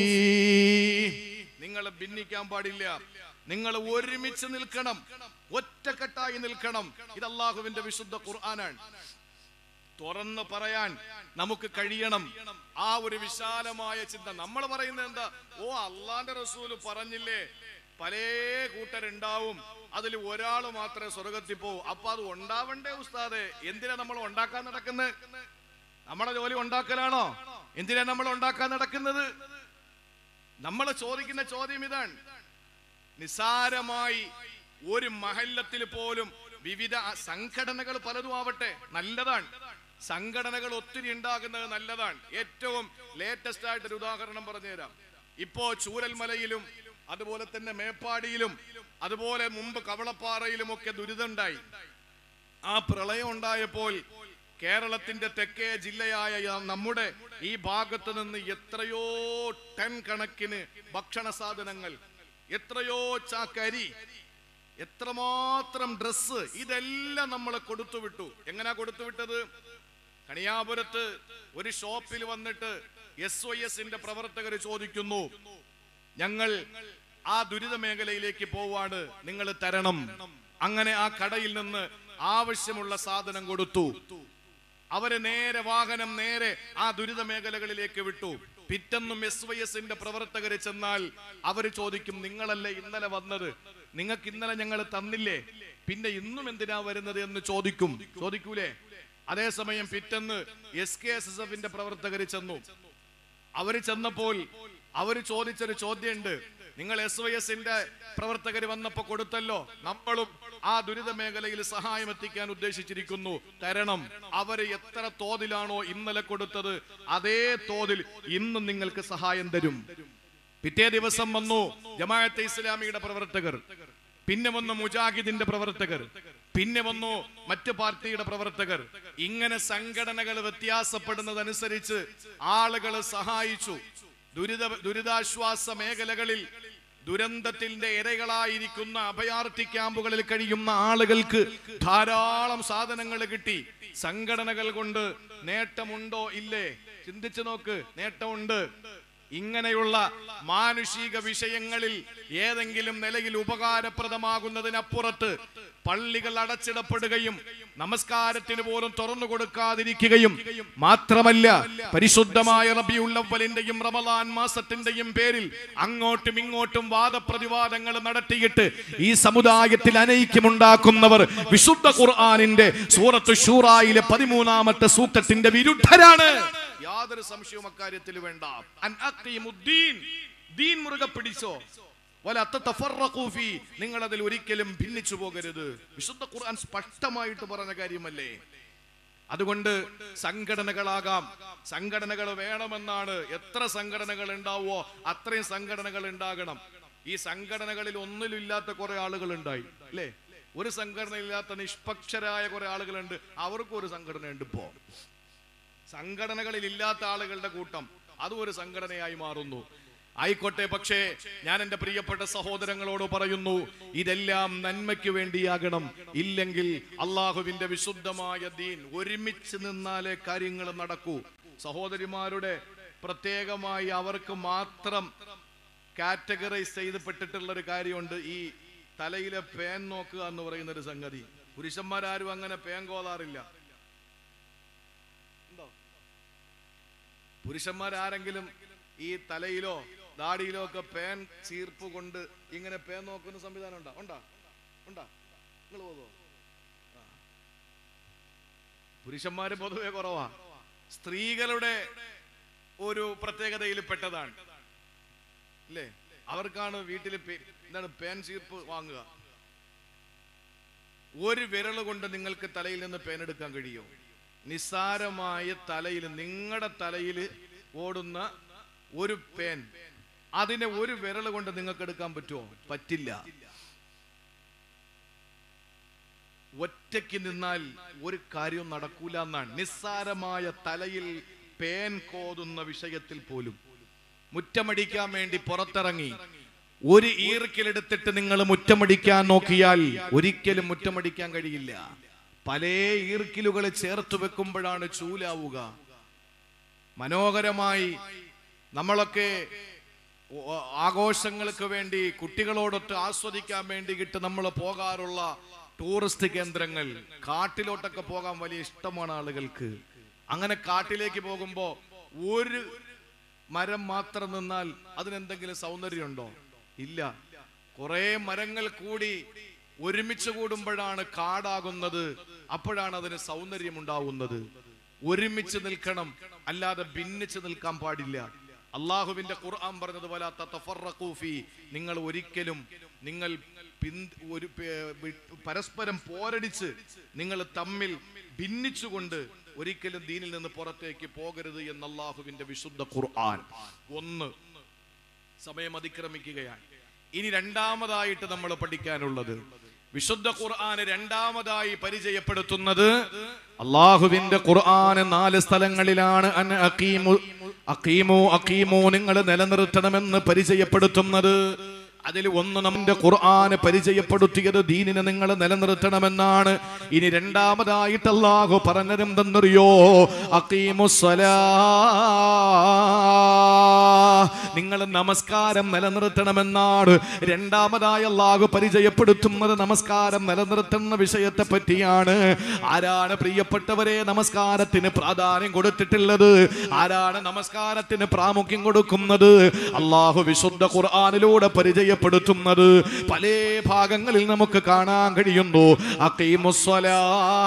നിങ്ങൾ ഭിന്നിക്കാൻ പാടില്ല നിങ്ങൾ ഒരുമിച്ച് നിൽക്കണം ഒറ്റക്കെട്ടായി നിൽക്കണം ഇത് അള്ളാഹുവിന്റെ വിശുദ്ധ ഖുർആനാണ് തുറന്ന് പറയാൻ നമുക്ക് കഴിയണം ആ ഒരു വിശാലമായ ചിന്ത നമ്മൾ പറയുന്നത് എന്താ ഓ അള്ളാന്റെ റസൂല് പറഞ്ഞില്ലേ പല കൂട്ടരുണ്ടാവും അതിൽ ഒരാൾ മാത്രമേ സ്വർഗത്തിൽ പോവൂ അപ്പൊ അത് ഉണ്ടാവണ്ടേ ഉസ്താദെ എന്തിനാ നമ്മൾ ഉണ്ടാക്കാൻ നടക്കുന്നത് നമ്മളെ ജോലി ഉണ്ടാക്കലാണോ എന്തിനാ നമ്മൾ ഉണ്ടാക്കാൻ നടക്കുന്നത് നമ്മൾ ചോദിക്കുന്ന ചോദ്യം ഇതാണ് നിസാരമായി ഒരു മഹല്ലത്തിൽ പോലും വിവിധ സംഘടനകൾ പലതും ആവട്ടെ നല്ലതാണ് സംഘടനകൾ ഒത്തിരി ഉണ്ടാകുന്നത് നല്ലതാണ് ഏറ്റവും ലേറ്റസ്റ്റ് ആയിട്ട് ഒരു ഉദാഹരണം പറഞ്ഞുതരാം ഇപ്പോ ചൂരൽമലയിലും അതുപോലെ തന്നെ മേപ്പാടിയിലും അതുപോലെ മുമ്പ് കവളപ്പാറയിലും ഒക്കെ ദുരിതമുണ്ടായി ആ പ്രളയം ഉണ്ടായപ്പോൾ കേരളത്തിന്റെ തെക്കേ ജില്ലയായ യ- നമ്മുടെ ഈ ഭാഗത്ത് നിന്ന് എത്രയോ ടൺ കണക്കിന് ഭക്ഷണ സാധനങ്ങൾ എത്രയോ ചാക്കരി എത്രമാത്രം ഡ്രസ്സ് ഇതെല്ലാം നമ്മൾ കൊടുത്തു വിട്ടു എങ്ങനെയാ കൊടുത്തു വിട്ടത് കണിയാപുരത്ത് ഒരു ഷോപ്പിൽ വന്നിട്ട് എസ് ഒ എസിന്റെ പ്രവർത്തകർ ചോദിക്കുന്നു ഞങ്ങൾ ആ ദുരിത മേഖലയിലേക്ക് പോവാണ് നിങ്ങൾ തരണം അങ്ങനെ ആ കടയിൽ നിന്ന് ആവശ്യമുള്ള സാധനം കൊടുത്തു അവര് നേരെ വാഹനം നേരെ ആ ദുരിത മേഖലകളിലേക്ക് വിട്ടു പിറ്റെന്നും എസ് വൈ എസിന്റെ പ്രവർത്തകര് ചെന്നാൽ അവര് ചോദിക്കും നിങ്ങളല്ലേ ഇന്നലെ വന്നത് നിങ്ങൾക്ക് ഇന്നലെ ഞങ്ങൾ തന്നില്ലേ പിന്നെ ഇന്നും എന്തിനാ വരുന്നത് എന്ന് ചോദിക്കും ചോദിക്കൂലേ അതേസമയം പിറ്റെന്ന് എസ് കെ എസ് എസ് എഫിന്റെ പ്രവർത്തകര് ചെന്നു അവര് ചെന്നപ്പോൾ അവര് ചോദിച്ചൊരു ചോദ്യമുണ്ട് നിങ്ങൾ എസ് വൈ എസിന്റെ പ്രവർത്തകർ വന്നപ്പോ കൊടുത്തല്ലോ നമ്മളും ആ ദുരിത മേഖലയിൽ സഹായം എത്തിക്കാൻ ഉദ്ദേശിച്ചിരിക്കുന്നു തരണം അവര് എത്ര തോതിലാണോ ഇന്നലെ കൊടുത്തത് അതേ തോതിൽ ഇന്നും നിങ്ങൾക്ക് സഹായം തരും പിറ്റേ ദിവസം വന്നു ജമാഅത്തെ ഇസ്ലാമിയുടെ പ്രവർത്തകർ പിന്നെ വന്നു മുജാഹിദിന്റെ പ്രവർത്തകർ പിന്നെ വന്നു മറ്റു പാർട്ടിയുടെ പ്രവർത്തകർ ഇങ്ങനെ സംഘടനകൾ വ്യത്യാസപ്പെടുന്നതനുസരിച്ച് ആളുകൾ സഹായിച്ചു ദുരിത ദുരിതാശ്വാസ മേഖലകളിൽ ദുരന്തത്തിന്റെ ഇരകളായിരിക്കുന്ന അഭയാർത്ഥി ക്യാമ്പുകളിൽ കഴിയുന്ന ആളുകൾക്ക് ധാരാളം സാധനങ്ങൾ കിട്ടി സംഘടനകൾ കൊണ്ട് നേട്ടമുണ്ടോ ഇല്ലേ ചിന്തിച്ചു നോക്ക് നേട്ടമുണ്ട് ഇങ്ങനെയുള്ള മാനുഷിക വിഷയങ്ങളിൽ ഏതെങ്കിലും നിലയിൽ ഉപകാരപ്രദമാകുന്നതിനപ്പുറത്ത് പള്ളികൾ അടച്ചിടപ്പെടുകയും നമസ്കാരത്തിന് പോലും തുറന്നു കൊടുക്കാതിരിക്കുകയും മാത്രമല്ല പരിശുദ്ധമായ റബിയുള്ളവലിന്റെയും റമലാൻ മാസത്തിന്റെയും പേരിൽ അങ്ങോട്ടും ഇങ്ങോട്ടും വാദപ്രതിവാദങ്ങൾ നടത്തിയിട്ട് ഈ സമുദായത്തിൽ അനൈക്യമുണ്ടാക്കുന്നവർ വിശുദ്ധ ഖുർആാനിന്റെ സൂറത്ത് ഷൂറായിലെ പതിമൂന്നാമത്തെ സൂക്തത്തിന്റെ വിരുദ്ധരാണ് യാതൊരു സംശയവും അക്കാര്യത്തിൽ വേണ്ട അൻ അഖീമുദ്ദീൻ. ദീൻ മുറുകെ പിടിച്ചോ വല തതഫറഖൂ ഫീ. നിങ്ങൾ അതിൽ ഒരിക്കലും ഭിന്നിച്ചു പോകരുത് വിശുദ്ധ ഖുർആൻ സ്പഷ്ടമായിട്ട് പറഞ്ഞ കാര്യമല്ലേ അതുകൊണ്ട് സംഘടനകളാകാം സംഘടനകൾ വേണമെന്നാണ് എത്ര സംഘടനകൾ ഉണ്ടാവോ അത്രയും സംഘടനകൾ ഉണ്ടാകണം ഈ സംഘടനകളിൽ ഒന്നിലില്ലാത്ത കുറെ ആളുകൾ ഉണ്ടായി അല്ലേ ഒരു സംഘടന ഇല്ലാത്ത നിഷ്പക്ഷരായ കുറെ ആളുകളുണ്ട് അവർക്കും ഒരു സംഘടന ഉണ്ട് ഇപ്പോ സംഘടനകളിൽ ഇല്ലാത്ത ആളുകളുടെ കൂട്ടം അതും ഒരു സംഘടനയായി മാറുന്നു ആയിക്കോട്ടെ പക്ഷേ ഞാൻ എൻ്റെ പ്രിയപ്പെട്ട സഹോദരങ്ങളോട് പറയുന്നു ഇതെല്ലാം നന്മയ്ക്ക് വേണ്ടിയാകണം ഇല്ലെങ്കിൽ അള്ളാഹുവിന്റെ വിശുദ്ധമായ ദീൻ ഒരുമിച്ച് നിന്നാലേ കാര്യങ്ങൾ നടക്കൂ സഹോദരിമാരുടെ പ്രത്യേകമായി അവർക്ക് മാത്രം കാറ്റഗറൈസ് ചെയ്തപ്പെട്ടിട്ടുള്ള ഒരു കാര്യമുണ്ട് ഈ തലയിലെ പേൻ നോക്കുക എന്ന് പറയുന്ന ഒരു സംഗതി പുരുഷന്മാരാരും അങ്ങനെ പേൻ കോതാറില്ല ഉണ്ടോ പുരുഷന്മാരാരെങ്കിലും ഈ തലയിലോ ദാടിയിലോ ഒക്കെ പേൻ ചീർപ്പ് കൊണ്ട് ഇങ്ങനെ പേൻ നോക്കുന്ന സംവിധാനം ഉണ്ടോ ഉണ്ടാ ഉണ്ടാ നിങ്ങൾ പോകുമോ പുരുഷന്മാര് പൊതുവെ കുറവാ സ്ത്രീകളുടെ ഒരു പ്രത്യേകതയിൽ പെട്ടതാണ് അല്ലേ അവർക്കാണ് വീട്ടിൽ എന്താണ് പേൻ ചീർപ്പ് വാങ്ങുക ഒരു വിരൽ കൊണ്ട് നിങ്ങൾക്ക് തലയിൽ നിന്ന് പേൻ എടുക്കാൻ കഴിയുമോ നിസ്സാരമായ തലയിൽ നിങ്ങളുടെ തലയിൽ ഓടുന്ന ഒരു പേൻ അതിനെ ഒരു വിരൽ കൊണ്ട് നിങ്ങൾക്ക് എടുക്കാൻ പറ്റുമോ പറ്റില്ല ഒറ്റയ്ക്ക് നിന്നാൽ ഒരു കാര്യവും നടക്കൂല എന്നാണ് നിസ്സാരമായ തലയിൽ പേൻ കോതുന്ന വിഷയത്തിൽ പോലും മുറ്റമടിക്കാൻ വേണ്ടി പുറത്തിറങ്ങി ഒരു ഈർക്കിലെടുത്തിട്ട് നിങ്ങൾ മുറ്റമടിക്കാൻ നോക്കിയാൽ ഒരിക്കലും മുറ്റമടിക്കാൻ കഴിയില്ല പല ഈർക്കിലുകൾ ചേർത്ത് വെക്കുമ്പോഴാണ് ചൂലാവുക മനോഹരമായി നമ്മളൊക്കെ ഓ- ആഘോഷങ്ങൾക്ക് വേണ്ടി കുട്ടികളോടൊത്ത് ആസ്വദിക്കാൻ വേണ്ടിയിട്ട് നമ്മൾ പോകാറുള്ള ടൂറിസ്റ്റ് കേന്ദ്രങ്ങൾ കാട്ടിലോട്ടൊക്കെ പോകാൻ വലിയ ഇഷ്ടമാണ് ആളുകൾക്ക് അങ്ങനെ കാട്ടിലേക്ക് പോകുമ്പോ ഒരു മരം മാത്രം നിന്നാൽ അതിനെന്തെങ്കിലും സൗന്ദര്യമുണ്ടോ ഇല്ല കുറെ മരങ്ങൾ കൂടി ഒരുമിച്ച് കൂടുമ്പോഴാണ് കാടാകുന്നത് അപ്പോഴാണ് അതിന് സൗന്ദര്യം ഉണ്ടാവുന്നത് ഒരുമിച്ച് നിൽക്കണം അല്ലാതെ ഭിന്നിച്ച് നിൽക്കാൻ പാടില്ല അള്ളാഹുവിന്റെ ഖുർആൻ പറഞ്ഞത് പോലെ തതഫറഖൂ ഫീ. നിങ്ങൾ ഒരിക്കലും നിങ്ങൾ പിൻ- ഒരു പേ- വി- പരസ്പരം പോരടിച്ച് നിങ്ങൾ തമ്മിൽ ഭിന്നിച്ചുകൊണ്ട് ഒരിക്കലും ദീനിൽ നിന്ന് പുറത്തേക്ക് പോകരുത് എന്ന് അള്ളാഹുവിന്റെ വിശുദ്ധ ഖുർആൻ ഒന്ന് സമയം അതിക്രമിക്കുകയാണ് ഇനി രണ്ടാമതായിട്ട് നമ്മൾ പഠിക്കാനുള്ളത് വിശുദ്ധ ഖുർആന് രണ്ടാമതായി പരിചയപ്പെടുത്തുന്നത് അള്ളാഹുവിന്റെ ഖുർആന് നാല് സ്ഥലങ്ങളിലാണ് അൻ അഖീമു അഖീമു അഖീമു നിങ്ങൾ നിലനിർത്തണമെന്ന് പരിചയപ്പെടുത്തുന്നത് അതിൽ ഒന്ന് നമ്മുടെ ഖുർആന് പരിചയപ്പെടുത്തിയത് ദീനിനെ നിങ്ങൾ നിലനിർത്തണമെന്നാണ് ഇനി രണ്ടാമതായിട്ട് അള്ളാഹു പറഞ്ഞതെന്തെന്നറിയോ അഖീമുസ്സലാ നിങ്ങൾ നമസ്കാരം നിലനിർത്തണമെന്നാണ് രണ്ടാമതായി അള്ളാഹു പരിചയപ്പെടുത്തുന്നത് നമസ്കാരം നിലനിർത്തുന്ന വിഷയത്തെ പറ്റിയാണ് ആരാണ് പ്രിയപ്പെട്ടവരെ നമസ്കാരത്തിന് പ്രാധാന്യം കൊടുത്തിട്ടുള്ളത് ആരാണ് നമസ്കാരത്തിന് പ്രാമുഖ്യം കൊടുക്കുന്നത് അള്ളാഹു വിശുദ്ധ ഖുർആാനിലൂടെ പരിചയപ്പെടുത്തുന്നത് പല ഭാഗങ്ങളിൽ നമുക്ക് കാണാൻ കഴിയുന്നു അക്കീമുസ്വലാ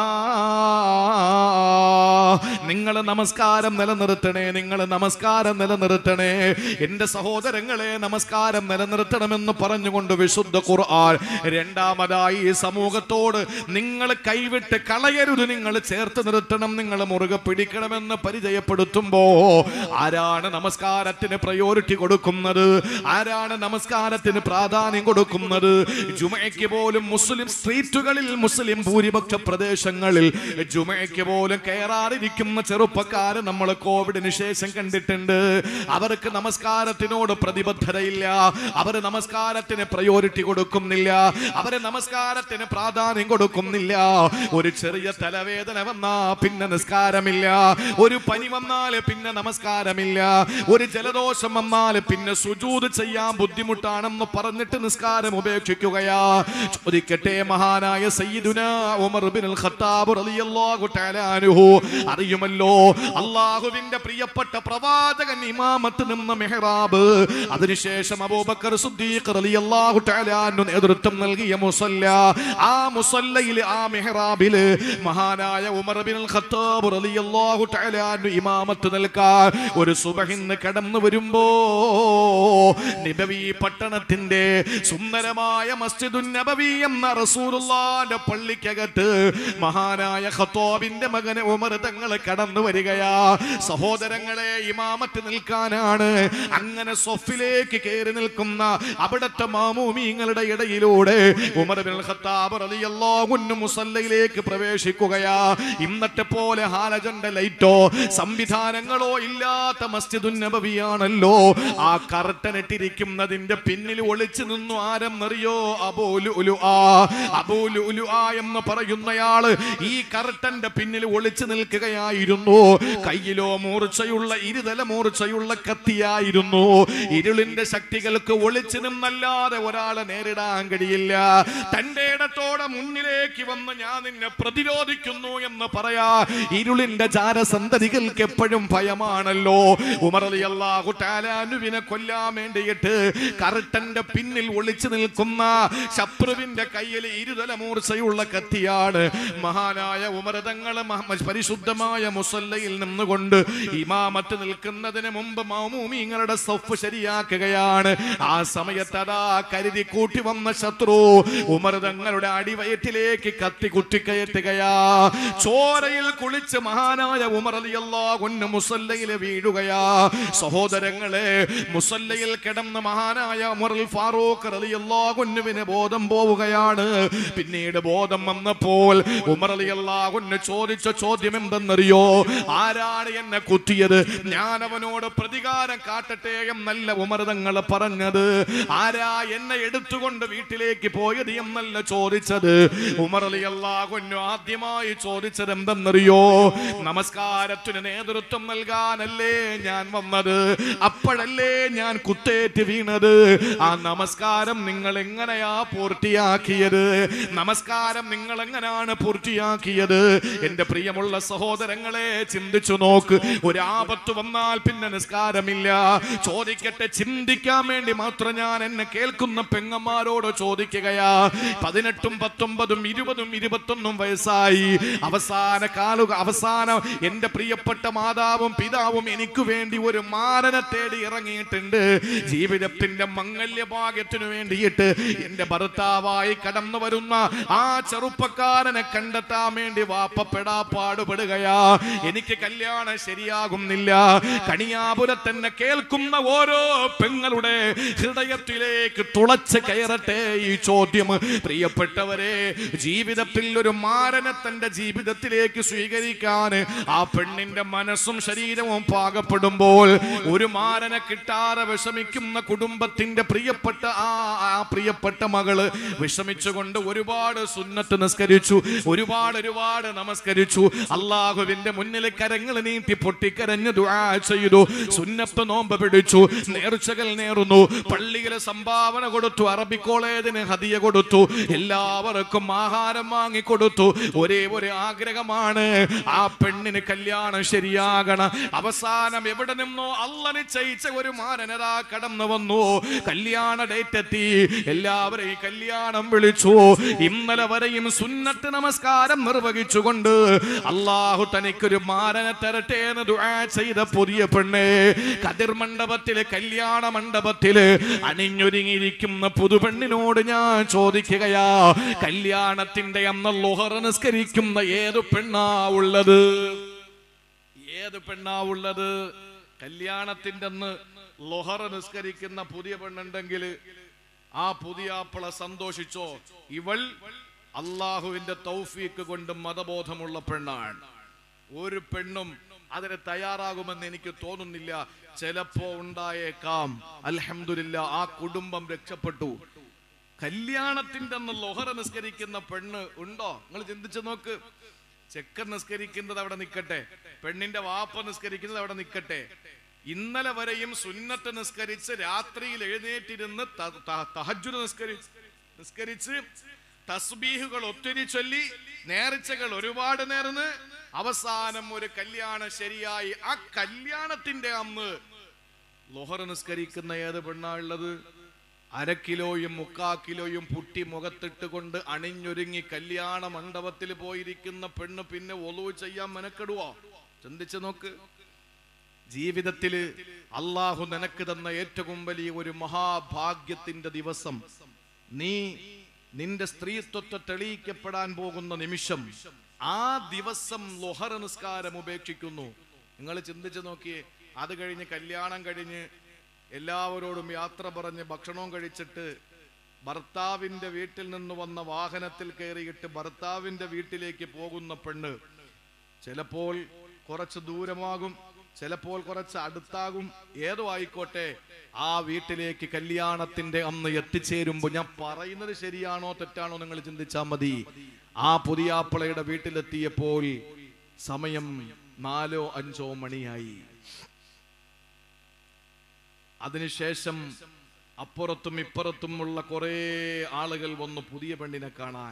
നിങ്ങൾ നമസ്കാരം നിലനിർത്തണേ നിങ്ങൾ നമസ്കാരം നിലനിർത്തണേ എന്റെ സഹോദരങ്ങളെ നമസ്കാരം നിലനിർത്തണമെന്ന് പറഞ്ഞുകൊണ്ട് വിശുദ്ധ ഖുർആൻ രണ്ടാമതായി ഈ സമൂഹത്തോട് നിങ്ങൾ കൈവിട്ട് കളയരുത് നിങ്ങൾ ചേർത്ത് നിർത്തണം നിങ്ങൾ മുറുകെ പിടിക്കണമെന്ന് പരിചയപ്പെടുത്തുമ്പോ ആരാണ് നമസ്കാരത്തിന് പ്രയോറിറ്റി കൊടുക്കുന്നത് ആരാണ് നമസ്കാരത്തിന് പ്രാധാന്യം കൊടുക്കുന്നത് ജുമയ്ക്ക് പോലും മുസ്ലിം സ്ട്രീറ്റുകളിൽ മുസ്ലിം ഭൂരിപക്ഷ പ്രദേശങ്ങളിൽ ജുമയ്ക്ക് പോലും കയറാറില്ല വരാതിരിക്കുന്ന ചെറുപ്പക്കാര് നമ്മൾ കോവിഡിന് ശേഷം കണ്ടിട്ടുണ്ട് അവർക്ക് നമസ്കാരത്തിനോട് പ്രതിബദ്ധതയില്ല അവര് നമസ്കാരത്തിന് പ്രയോറിറ്റി കൊടുക്കുന്നില്ല അവര് നമസ്കാരത്തിന് പ്രാധാന്യം കൊടുക്കുന്നില്ല ഒരു ചെറിയ തലവേദന വന്നാ പിന്നെ നിസ്കാരമില്ല ഒരു പനി വന്നാല് പിന്നെ നമസ്കാരമില്ല ഒരു ജലദോഷം വന്നാല് പിന്നെ സുജൂത് ചെയ്യാൻ ബുദ്ധിമുട്ടാണെന്ന് പറഞ്ഞിട്ട് നിസ്കാരം ഉപേക്ഷിക്കുകയാ ചോദിക്കട്ടെ മഹാനായ സയ്യിദുന ഉമർ ബിൻ ഖത്താബ് റളിയല്ലാഹു തആല അൻഹു അറിയുമല്ലോ അള്ളാഹുവിന്റെ പ്രിയപ്പെട്ട പ്രവാചകൻ ഇമാമത്ത് നിന്ന മെഹ്റാബ് അതിനുശേഷം അബൂബക്കർ സിദ്ദീഖ് റളിയല്ലാഹു തആല അൻഹു നേതൃത്വം നൽകിയ മുസല്ല ആ മുസല്ലയിൽ ആ മെഹ്റാബിൽ മഹാനായ ഉമർ ബിൻ ഖത്താബ് റളിയല്ലാഹു തആല അൻഹു ഇമാമത്ത് നിൽക്കാൻ ഒരു സുബഹിന്ന് കടന്നു വരുമ്പോ നബവി പട്ടണത്തിന്റെ സുന്ദരമായ മസ്ജിദുൻ നബവി എന്ന റസൂലുള്ളാന്റെ പള്ളിക്കകത്ത് മഹാനായ ഖത്താബിന്റെ മകന് ഉമർ തങ്ങൾ കടന്നു വരികയാ സഹോദരങ്ങളെ ഇമാമത്ത് നിൽക്കാനാണ് അങ്ങനെ സൊഫിലേക്ക് കയറി നിൽക്കുന്ന അവിടുത്തെ മാമൂമീങ്ങളുടെ ഇടയിലൂടെ ഉമർ ബിൻ ഖത്താബ് റളിയല്ലാഹു അൻഹു മുസല്ലയിലേക്ക് പ്രവേശിക്കുകയാ ഇന്നത്തെ പോലെ ഹാലജന്റെ ലൈറ്റോ സംവിധാനങ്ങളോ ഇല്ലാത്ത മസ്ജിദുൻ നബവിയാണല്ലോ ആ കർട്ടൻ ഇട്ടിരിക്കുന്നതിന്റെ പിന്നിൽ ഒളിച്ചു നിന്നു ആരെന്നറിയോ അബൂലു ഉലു ആ അബൂലു ഉലു ആ എന്ന് പറയുന്നയാള് ഈ കർട്ടന്റെ പിന്നിൽ ഒളിച്ചു നിൽക്കുകയായിരുന്നു കയ്യിലോ മൂർച്ചയുള്ള ഇരുതല മൂർച്ചയുള്ള കത്തിയായിരുന്നു ഇരുളിന്റെ ശക്തികൾക്ക് ഒളിച്ചു നിന്നല്ലാതെ ഒരാളെ നേരിടാൻ കഴിയില്ല തന്റെ ഇടത്തോടെ മുന്നിലേക്ക് വന്ന് ഞാൻ നിന്നെ പ്രതിരോധിക്കുന്നു എന്ന് പറയാ ഇരുളിന്റെ ജാരസന്തതികൾക്ക് എപ്പോഴും ഭയമാണല്ലോ ഉമർ അലി അള്ളാഹു ടാലാനുവിനെ കൊല്ലാൻ വേണ്ടിയിട്ട് കർട്ടന്റെ പിന്നിൽ ഒളിച്ചു നിൽക്കുന്ന ശത്രുവിന്റെ കയ്യിൽ ഇരുതല മൂർച്ചയുള്ള കത്തിയാണ് മഹാനായ ഉമരതങ്ങള് പരിശുദ്ധമായ മുസല്ലയിൽ നിന്നുകൊണ്ട് ഇമാമത്ത് നിൽക്കുന്നതിന് മുമ്പ് മൗമൂമിങ്ങളുടെ സൊഫ് ശരിയാക്കുകയാണ് ആ സമയത്ത് അതാ കരുതി കൂട്ടി വന്ന ശത്രു ഉമർ തങ്ങളുടെ അടിവയറ്റിലേക്ക് കത്തി കുത്തിക്കയറ്റുകയാ ചോരയിൽ കുളിച്ച് മഹാനായ ഉമർ അലിയല്ലാകുന്നു മുസല്ലയിൽ വീഴുകയാ സഹോദരങ്ങളെ മുസല്ലയിൽ കിടന്ന മഹാനായ ഉമറുൽ ഫാറൂഖ് റളിയല്ലാഹുവിന് ബോധം പോവുകയാണ് പിന്നീട് ബോധം വന്നപ്പോൾ ഉമർ റളിയല്ലാഹുവിന് ചോദിച്ച ചോദ്യം എന്തെന്നറിയോ ആരാണ് എന്നെ കുത്തിയത് ഞാൻ അവനോട് പ്രതികാരം കാട്ടട്ടെ എന്നല്ല ഉമർ തങ്ങൾ പറഞ്ഞത് ആരാ എന്നെ എടുത്തുകൊണ്ട് വീട്ടിലേക്ക് പോയത് എന്നല്ല ചോദിച്ചത് ഉമർ റളിയല്ലാഹുവിന് ആദ്യമായി ചോദിച്ചത് എന്തെന്നറിയോ നമസ്കാരത്തിന് നേതൃത്വം നൽകാനല്ലേ ഞാൻ വന്നത് അപ്പോഴല്ലേ ഞാൻ കുത്തേറ്റ് വീണത് ആ നമസ്കാരം നിങ്ങൾ എങ്ങനെയാ പൂർത്തിയാക്കിയത് നമസ്കാരം നിങ്ങൾ എങ്ങനെയാണ് പൂർത്തിയാക്കിയത് എന്റെ പ്രിയമുള്ള സഹോദരങ്ങളെ ചിന്തിച്ചു നോക്ക് ഒരു ആപത്ത് വന്നാൽ പിന്നെ നിസ്കാരമില്ല ചോദിക്കട്ടെ ചിന്തിക്കാൻ വേണ്ടി മാത്രം ഞാൻ എന്നെ കേൾക്കുന്ന പെങ്ങന്മാരോട് ചോദിക്കുകയാ പതിനെട്ടും പത്തൊമ്പതും ഇരുപതും ഇരുപത്തൊന്നും വയസ്സായി അവസാന കാലുക അവസാനം എന്റെ പ്രിയപ്പെട്ട മാതാവും പിതാവും എനിക്ക് വേണ്ടി ഒരു മാരനെ തേടി ഇറങ്ങിയിട്ടുണ്ട് ജീവിതത്തിന്റെ മംഗല്യ ഭാഗ്യത്തിനു വേണ്ടിയിട്ട് എന്റെ ഭർത്താവായി കടന്നു വരുന്ന ആ ചെറുപ്പക്കാരനെ കണ്ടെത്താൻ വേണ്ടി വാപ്പപ്പെടാ പാടുപെടുകയാ എനിക്ക് കല്യാണം ശരിയാകുന്നില്ല കണിയാപുരത്തന്നെ കേൾക്കുന്ന ഓരോ പെങ്ങളുടെ ഹൃദയത്തിലേക്ക് തുളച്ച് കയറട്ടെ ഈ ചോദ്യം പ്രിയപ്പെട്ടവരെ ജീവിതത്തിൽ ഒരു മാരനെ തന്റെ ജീവിതത്തിലേക്ക് സ്വീകരിക്കാൻ ആ പെണ്ണിന്റെ മനസ്സും ശരീരവും പാകപ്പെടുമ്പോൾ ഒരു മാരനെ കിട്ടാതെ വിഷമിക്കുന്ന കുടുംബത്തിന്റെ പ്രിയപ്പെട്ട ആ ആ പ്രിയപ്പെട്ട മകള് വിഷമിച്ചുകൊണ്ട് ഒരുപാട് സുന്നത്ത് നിസ്കരിച്ചു ഒരുപാട് ഒരുപാട് നമസ്കരിച്ചു അള്ളാഹുവിന്റെ മുന്നിൽ കരങ്ങൾ നീട്ടി പൊട്ടിക്കരഞ്ഞ് ദുആ ചെയ്തു സുന്നത്ത് നോമ്പ് പിടിച്ചു നേർച്ചകൾ നേർന്നു പള്ളിയിലെ സംഭാവന കൊടുത്തു അറബി കോളേജിന് ഹദിയ കൊടുത്തു എല്ലാവർക്കും ആഹാരം വാങ്ങിക്കൊടുത്തു ഒരേ ഒരു ആഗ്രഹമാണ് ആ പെണ്ണിന് കല്യാണം ശരിയാകണം അവസാനം എവിടെ നിന്നോ അല്ല നിശ്ചയിച്ച ഒരു മാനനതാ കടന്നു വന്നു കല്യാണ ഡേറ്റ് എത്തി എല്ലാവരെയും കല്യാണം വിളിച്ചു ഇന്നലെ വരെയും സുന്നത്ത് നമസ്കാരം നിർവഹിച്ചുകൊണ്ട് അള്ളാഹു തനിക്കൊരു മാരനെ തരട്ടെ എന്ന് ദുആ ചെയ്ത പുതിയ പെണ്ണ് കതിർ മണ്ഡപത്തില് കല്യാണ മണ്ഡപത്തില് അണിഞ്ഞൊരുങ്ങിയിരിക്കുന്ന പുതുപെണ്ണിനോട് ഞാൻ ചോദിക്കുകയാ കല്യാണത്തിന്റെ അന്ന് ലുഹർ നിസ്കരിക്കുന്ന ഏത് പെണ്ണാ ഉള്ളത് ഏത് പെണ്ണാ ഉള്ളത് കല്യാണത്തിന്റെ അന്ന് ലൊഹറ നിസ്കരിക്കുന്ന പുതിയ പെണ്ണുണ്ടെങ്കിൽ ആ പുതിയ ആപ്പിള സന്തോഷിച്ചോ ഇവൾ അള്ളാഹുവിന്റെ തൗഫീക്ക് കൊണ്ട് മതബോധമുള്ള പെണ്ണാണ് ഒരു പെണ്ണും അതിന് തയ്യാറാകുമെന്ന് എനിക്ക് തോന്നുന്നില്ല ചിലപ്പോ ഉണ്ടായേക്കാം അൽഹംദുലില്ല ആ കുടുംബം രക്ഷപ്പെട്ടു കല്യാണത്തിന്റെ അന്ന് ലൊഹറ നിസ്കരിക്കുന്ന പെണ്ണ് ഉണ്ടോ നിങ്ങൾ ചിന്തിച്ചു നോക്ക് ചെക്കൻ നിസ്കരിക്കുന്നത് അവിടെ നിൽക്കട്ടെ പെണ്ണിന്റെ വാപ്പ നിസ്കരിക്കുന്നത് അവിടെ നിൽക്കട്ടെ ഇന്നലെ വരെയും സുന്നത്ത് നിസ്കരിച്ച് രാത്രിയിൽ എഴുന്നേറ്റിരുന്ന് ത- ത- തഹജ്ജുദ് നിസ്കരി നിസ്കരിച്ച് തസ്ബീഹുകൾ ഒത്തിരി ചൊല്ലി നേർച്ചകൾ ഒരുപാട് നേർന്ന് അവസാനം ഒരു കല്യാണം ശരിയായി ആ കല്യാണത്തിന്റെ അന്ന് ലൊഹർ നിസ്കരിക്കുന്ന ഏത് പെണ്ണാ ഉള്ളത് അര കിലോയും മുക്കാ കിലോയും പുട്ടി മുഖത്തിട്ട് കൊണ്ട് അണിഞ്ഞൊരുങ്ങി കല്യാണ മണ്ഡപത്തിൽ പോയിരിക്കുന്ന പെണ്ണ് പിന്നെ ഒലു ചെയ്യാൻ മെനക്കെടുവോ ചിന്തിച്ചു നോക്ക് ജീവിതത്തില് അള്ളാഹു നിനക്ക് തന്ന ഏറ്റവും വലിയ ഒരു മഹാഭാഗ്യത്തിന്റെ ദിവസം നീ നിന്റെ സ്ത്രീത്വത്തെ തെളിയിക്കപ്പെടാൻ പോകുന്ന നിമിഷം ആ ദിവസം ലൊഹർ നിസ്കാരം ഉപേക്ഷിക്കുന്നു നിങ്ങൾ ചിന്തിച്ചു നോക്കിയേ അത് കഴിഞ്ഞ് കല്യാണം കഴിഞ്ഞ് എല്ലാവരോടും യാത്ര പറഞ്ഞ് ഭക്ഷണവും കഴിച്ചിട്ട് ഭർത്താവിന്റെ വീട്ടിൽ നിന്ന് വന്ന വാഹനത്തിൽ കയറിയിട്ട് ഭർത്താവിന്റെ വീട്ടിലേക്ക് പോകുന്ന പെണ്ണ് ചിലപ്പോൾ കുറച്ച് ദൂരമാകും ചിലപ്പോൾ കുറച്ച് അടുത്താകും ഏതോ ആയിക്കോട്ടെ ആ വീട്ടിലേക്ക് കല്യാണത്തിന്റെ അന്ന് എത്തിച്ചേരുമ്പോൾ ഞാൻ പറയുന്നത് ശരിയാണോ തെറ്റാണോ നിങ്ങൾ ചിന്തിച്ചാൽ മതി ആ പുതിയാപ്പിളയുടെ വീട്ടിലെത്തിയപ്പോൾ സമയം നാലോ അഞ്ചോ മണിയായി അതിനുശേഷം അപ്പുറത്തും ഇപ്പുറത്തുമുള്ള കുറെ ആളുകൾ വന്നു പുതിയ പെണ്ണിനെ കാണാൻ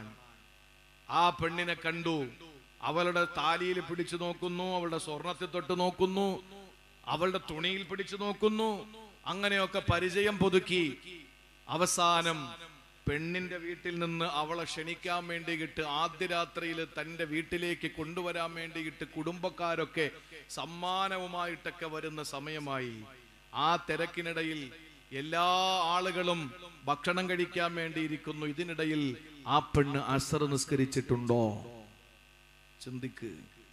ആ പെണ്ണിനെ കണ്ടു അവളുടെ താലിയിൽ പിടിച്ചു നോക്കുന്നു അവളുടെ സ്വർണത്തിൽ തൊട്ട് നോക്കുന്നു അവളുടെ തുണിയിൽ പിടിച്ചു നോക്കുന്നു അങ്ങനെയൊക്കെ പരിചയം പുതുക്കി അവസാനം പെണ്ണിന്റെ വീട്ടിൽ നിന്ന് അവളെ ക്ഷണിക്കാൻ വേണ്ടിയിട്ട് ആദ്യ രാത്രിയിൽ തന്റെ വീട്ടിലേക്ക് കൊണ്ടുവരാൻ വേണ്ടിയിട്ട് കുടുംബക്കാരൊക്കെ സമ്മാനവുമായിട്ടൊക്കെ വരുന്ന സമയമായി ആ തിരക്കിനിടയിൽ എല്ലാ ആളുകളും ഭക്ഷണം കഴിക്കാൻ വേണ്ടിയിരിക്കുന്നു ഇതിനിടയിൽ ആ പെണ്ണ് അസർ നിസ്കരിച്ചിട്ടുണ്ടോ ചിന്തിക്ക്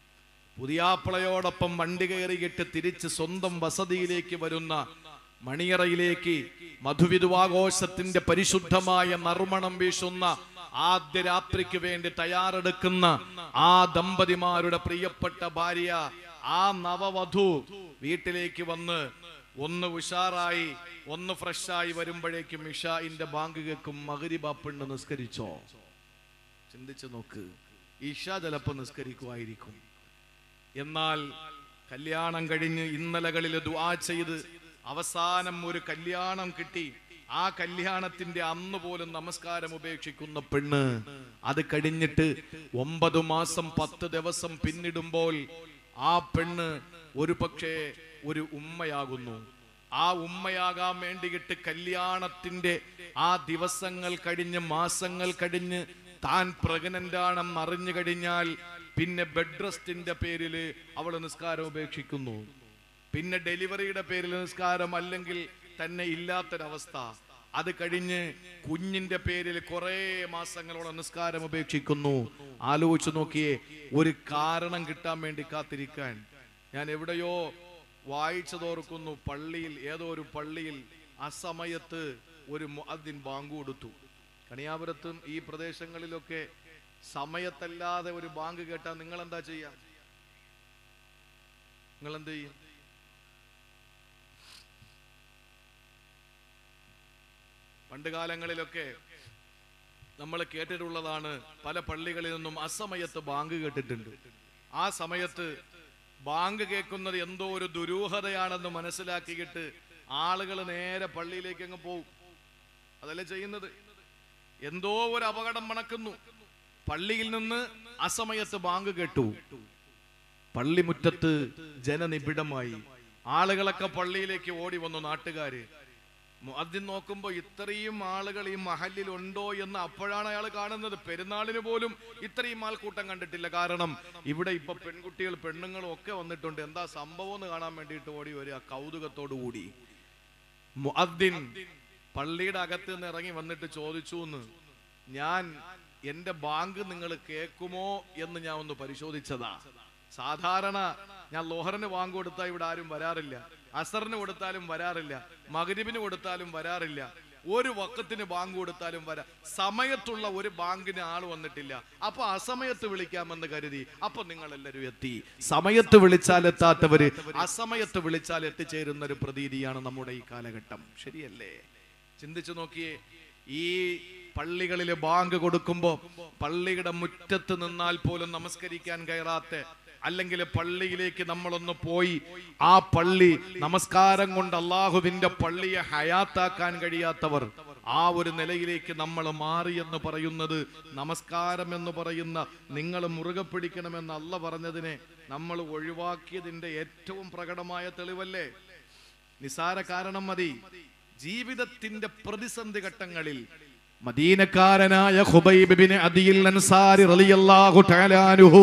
പുതിയാപ്പിളയോടൊപ്പം വണ്ടി കയറിയിട്ട് തിരിച്ച് സ്വന്തം വസതിയിലേക്ക് വരുന്ന മണിയറയിലേക്ക് മധുവിധുവാഘോഷത്തിന്റെ പരിശുദ്ധമായ നറുമണം വീശുന്ന ആദ്യ രാത്രിക്ക് വേണ്ടി തയ്യാറെടുക്കുന്ന ആ ദമ്പതിമാരുടെ പ്രിയപ്പെട്ട ഭാര്യ ആ നവവധു വീട്ടിലേക്ക് വന്ന് ഒന്ന് ഉഷാറായി ഒന്ന് ഫ്രഷായി വരുമ്പോഴേക്കും ഇഷായിന്റെ ബാങ്ക് കേൾക്കും മകരിബ പെണ്ണ് നിസ്കരിച്ചോ ചിന്തിച്ചു നോക്ക് ഇഷ ചിലപ്പോ നിസ്കരിക്കുമായിരിക്കും എന്നാൽ കല്യാണം കഴിഞ്ഞ് ഇന്നലകളിൽ ദുആ ചെയ്ത് അവസാനം ഒരു കല്യാണം കിട്ടി ആ കല്യാണത്തിന്റെ അന്ന് പോലും നമസ്കാരം ഉപേക്ഷിക്കുന്ന പെണ്ണ് അത് കഴിഞ്ഞിട്ട് ഒമ്പത് മാസം പത്ത് ദിവസം പിന്നിടുമ്പോൾ ആ പെണ്ണ് ഒരു പക്ഷേ ഒരു ഉമ്മയാകുന്നു ആ ഉമ്മയാകാൻ വേണ്ടിയിട്ട് കല്യാണത്തിന്റെ ആ ദിവസങ്ങൾ കഴിഞ്ഞ് മാസങ്ങൾ കഴിഞ്ഞ് താൻ പ്രഗ്നന്റ് ആണെന്ന് അറിഞ്ഞു കഴിഞ്ഞാൽ പിന്നെ ബെഡ് റെസ്റ്റിന്റെ പേരിൽ അവൾ നിസ്കാരം ഉപേക്ഷിക്കുന്നു പിന്നെ ഡെലിവറിയുടെ പേരിൽ നിസ്കാരം അല്ലെങ്കിൽ തന്നെ ഇല്ലാത്തൊരവസ്ഥ അത് കഴിഞ്ഞ് കുഞ്ഞിന്റെ പേരിൽ കുറെ മാസങ്ങളോളം നിസ്കാരം ഉപേക്ഷിക്കുന്നു ആലോചിച്ചു നോക്കിയേ ഒരു കാരണം കിട്ടാൻ വേണ്ടി കാത്തിരിക്കാൻ ഞാൻ എവിടെയോ വായിച്ചതോർക്കുന്നു പള്ളിയിൽ ഏതോ ഒരു പള്ളിയിൽ അസമയത്ത് ഒരു മുഅദ്ദിൻ ബാങ്ക് കൊടുത്തു കണിയാപുരത്തും ഈ പ്രദേശങ്ങളിലൊക്കെ സമയത്തല്ലാതെ ഒരു ബാങ്ക് കേട്ടാൽ നിങ്ങൾ എന്താ ചെയ്യാ നിങ്ങൾ എന്ത് ചെയ്യും പണ്ട് കാലങ്ങളിലൊക്കെ നമ്മൾ കേട്ടിട്ടുള്ളതാണ് പല പള്ളികളിൽ നിന്നും അസമയത്ത് ബാങ്ക് കേട്ടിട്ടുണ്ട് ആ സമയത്ത് ബാങ്ക് കേൾക്കുന്നത് എന്തോ ഒരു ദുരൂഹതയാണെന്ന് മനസ്സിലാക്കിയിട്ട് ആളുകൾ നേരെ പള്ളിയിലേക്ക് അങ്ങ് പോകും അതല്ലേ ചെയ്യുന്നത് എന്തോ ഒരു അപകടം മണക്കുന്നു പള്ളിയിൽ നിന്ന് അസമയത്ത് ബാങ്ക് കേട്ടു പള്ളിമുറ്റത്ത് ജനനിബിഡമായി ആളുകളൊക്കെ പള്ളിയിലേക്ക് ഓടി വന്നു നാട്ടുകാര് ആദ്യം നോക്കുമ്പോ ഇത്രയും ആളുകൾ ഈ മഹലിൽ ഉണ്ടോ എന്ന് അപ്പോഴാണ് അയാൾ കാണുന്നത് പെരുന്നാളിന് പോലും ഇത്രയും ആൾക്കൂട്ടം കണ്ടിട്ടില്ല കാരണം ഇവിടെ ഇപ്പൊ പെൺകുട്ടികൾ പെണ്ണുങ്ങളും ഒക്കെ വന്നിട്ടുണ്ട് എന്താ സംഭവം എന്ന് കാണാൻ വേണ്ടിയിട്ട് ഓടി വരിക കൗതുകത്തോടു കൂടി മുഅദ്ദിൻ പള്ളിയുടെ അകത്ത് നിന്ന് ഇറങ്ങി വന്നിട്ട് ചോദിച്ചു എന്ന് ഞാൻ എന്റെ ബാങ്ക് നിങ്ങൾ കേൾക്കുമോ എന്ന് ഞാൻ ഒന്ന് പരിശോധിച്ചതാ സാധാരണ ഞാൻ ലോഹറിന് ബാങ്ക് കൊടുത്താൽ ഇവിടെ ആരും വരാറില്ല അസറിന് കൊടുത്താലും വരാറില്ല മകരിബിന് കൊടുത്താലും വരാറില്ല ഒരു വക്കത്തിന് ബാങ്ക് കൊടുത്താലും വരാം സമയത്തുള്ള ഒരു ബാങ്കിന് ആൾ വന്നിട്ടില്ല അപ്പൊ അസമയത്ത് വിളിക്കാമെന്ന് കരുതി അപ്പൊ നിങ്ങൾ എല്ലാവരും എത്തി സമയത്ത് വിളിച്ചാൽ എത്താത്തവര് അസമയത്ത് വിളിച്ചാൽ എത്തിച്ചേരുന്ന ഒരു പ്രതീതിയാണ് നമ്മുടെ ഈ കാലഘട്ടം ശരിയല്ലേ ചിന്തിച്ചു നോക്കിയേ ഈ പള്ളികളിൽ ബാങ്ക് കൊടുക്കുമ്പോ പള്ളിയുടെ മുറ്റത്ത് നിന്നാൽ പോലും നമസ്കരിക്കാൻ കയറാത്ത അല്ലെങ്കിൽ പള്ളിയിലേക്ക് നമ്മളൊന്ന് പോയി ആ പള്ളി നമസ്കാരം കൊണ്ട് അള്ളാഹുവിന്റെ പള്ളിയെ ഹയാത്താക്കാൻ കഴിയാത്തവർ ആ ഒരു നിലയിലേക്ക് നമ്മൾ മാറി എന്ന് പറയുന്നത് നമസ്കാരം എന്ന് പറയുന്ന നിങ്ങൾ മുറുകെ പിടിക്കണമെന്ന് അല്ല പറഞ്ഞതിനെ നമ്മൾ ഒഴിവാക്കിയതിന്റെ ഏറ്റവും പ്രകടമായ തെളിവല്ലേ നിസാര കാരണം മതി ജീവിതത്തിന്റെ പ്രതിസന്ധി ഘട്ടങ്ങളിൽ മദീനക്കാരനായ ഖുബൈബ് ബിൻ അദിയിൽ അൻസാരി റളിയല്ലാഹു തആല അൻഹു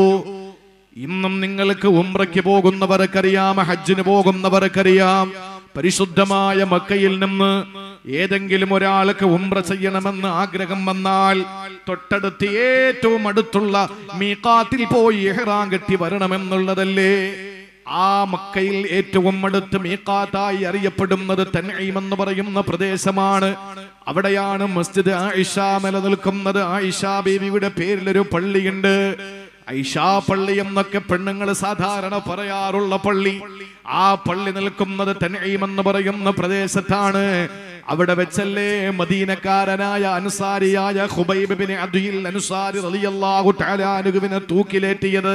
ഇന്നും നിങ്ങൾക്ക് ഉംറയ്ക്ക് പോകുന്നവർക്കറിയാം ഹജ്ജിന് പോകുന്നവർക്കറിയാം പരിശുദ്ധമായ മക്കയിൽ നിന്ന് ഏതെങ്കിലും ഒരാൾക്ക് ഉംറ ചെയ്യണമെന്ന് ആഗ്രഹം വന്നാൽ തൊട്ടടുത്ത് ഏറ്റവും അടുത്തുള്ള മീഖാത്തിൽ പോയി ഇഹ്റാം കെട്ടി വരണമെന്നുള്ളതല്ലേ ആ മക്കയിൽ ഏറ്റവും അടുത്ത് മീഖാത്തായി അറിയപ്പെടുന്നത് തൻഈം എന്ന് പറയുന്ന പ്രദേശമാണ് അവിടെയാണ് മസ്ജിദ് ആയിഷ നിലനിൽക്കുന്നത് ആയിഷ ബീവിയുടെ പേരിലൊരു പള്ളിയുണ്ട് ഐഷാ പള്ളി എന്നൊക്കെ പെണ്ണുങ്ങൾ സാധാരണ പറയാറുള്ള പള്ളി ആ പള്ളി നിൽക്കുന്നത് തൻഈം എന്ന് പറയുന്ന പ്രദേശത്താണ് അവിടെ വെച്ചല്ലേ മദീനക്കാരനായ അൻസാരിയായ ഖുബൈബ് ബിൻ അദ്യിൽ അൻസാരി റളിയല്ലാഹു തആല അനുവിനെ തൂക്കിലേറ്റിയത്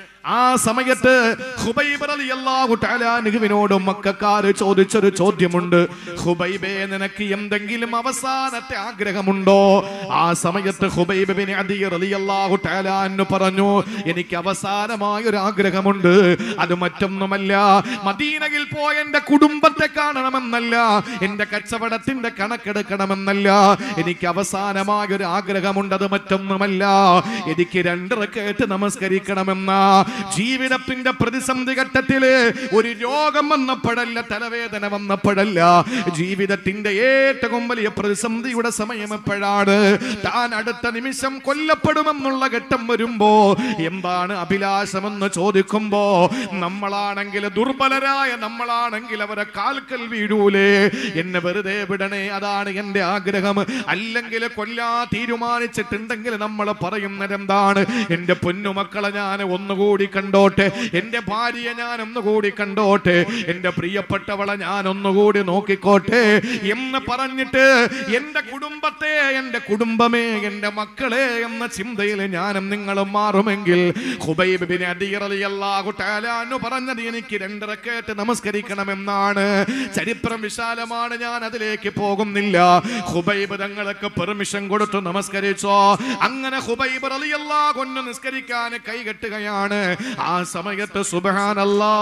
ആ സമയത്ത് ഖുബൈബ് റളിയല്ലാഹു തആല അനുവിനോട് മക്കക്കാര് ചോദിച്ചൊരു ചോദ്യമുണ്ട് ഖുബൈബേ നിനക്ക് എന്തെങ്കിലും അവസാനത്തെ ആഗ്രഹമുണ്ടോ ആ സമയത്ത് ഖുബൈബ് ബിൻ അദി റളിയല്ലാഹു തആല അൻഹു പറഞ്ഞു എനിക്ക് അവസാനമായ ഒരു ആഗ്രഹമുണ്ട് അത് മറ്റൊന്നുമല്ല മദീനയിൽ പോയ എന്റെ കുടുംബത്തെ കാണണമെന്നല്ല എന്റെ കച്ചവടത്തിന്റെ കണക്കെടുക്കണമെന്നല്ല എനിക്ക് അവസാനമായ ഒരു ആഗ്രഹമുണ്ട് അത് മറ്റൊന്നുമല്ല എനിക്ക് രണ്ടിറക്കേറ്റ് നമസ്കരിക്കണമെന്ന ജീവിതത്തിന്റെ പ്രതിസന്ധി ഘട്ടത്തില് ഒരു രോഗം വന്നപ്പോഴല്ല തലവേദന വന്നപ്പോഴല്ല ജീവിതത്തിന്റെ ഏറ്റവും വലിയ പ്രതിസന്ധിയുടെ സമയം എപ്പോഴാണ് താൻ അടുത്ത നിമിഷം കൊല്ലപ്പെടുമെന്നുള്ള ഘട്ടം വരുമ്പോ എന്താണ് അഭിലാഷമെന്ന് ചോദിക്കുമ്പോ നമ്മളാണെങ്കിൽ ദുർബലരായ നമ്മളാണെങ്കിൽ അവരെ കാൽക്കൽ വീഴൂലേ എന്നെ വെറുതെ വിടണേ അതാണ് എന്റെ ആഗ്രഹം അല്ലെങ്കിൽ കൊല്ലാ തീരുമാനിച്ചിട്ടുണ്ടെങ്കിൽ നമ്മൾ പറയുന്നത് എന്താണ് എന്റെ പൊന്നുമക്കളെ ഞാൻ ഒന്നുകൂടി കണ്ടോട്ടെ എന്റെ ഭാര്യയെ ഞാൻ ഒന്നുകൂടി കണ്ടോട്ടെ എന്റെ പ്രിയപ്പെട്ടവളെ ഞാൻ ഒന്നുകൂടി നോക്കിക്കോട്ടെ എന്ന് പറഞ്ഞിട്ട് എന്റെ കുടുംബത്തെ എന്റെ കുടുംബമേ എന്റെ മക്കളെ എന്ന ചിന്തയിൽ ഞാനും നിങ്ങളും മാറുമെങ്കിൽ ഖുബൈബ് ബിൻ അദീ റളിയല്ലാഹു തആല അൻഹു പറഞ്ഞത് എനിക്ക് രണ്ടിറക്കേറ്റ് നമസ്കരിക്കണമെന്നാണ് ചരിത്രം വിശാലമാണ് ഞാൻ അതിലേക്ക് പോകുന്നില്ല ഖുബൈബ് തങ്ങൾക്ക് പെർമിഷൻ കൊടുത്തു നമസ്കരിച്ചോ അങ്ങനെ ഖുബൈബ് റളിയല്ലാഹു അൻഹു നിസ്കരിക്കാൻ കൈകെട്ടുകയാണ് ആ സമയത്ത് സുബ്ഹാനല്ലാ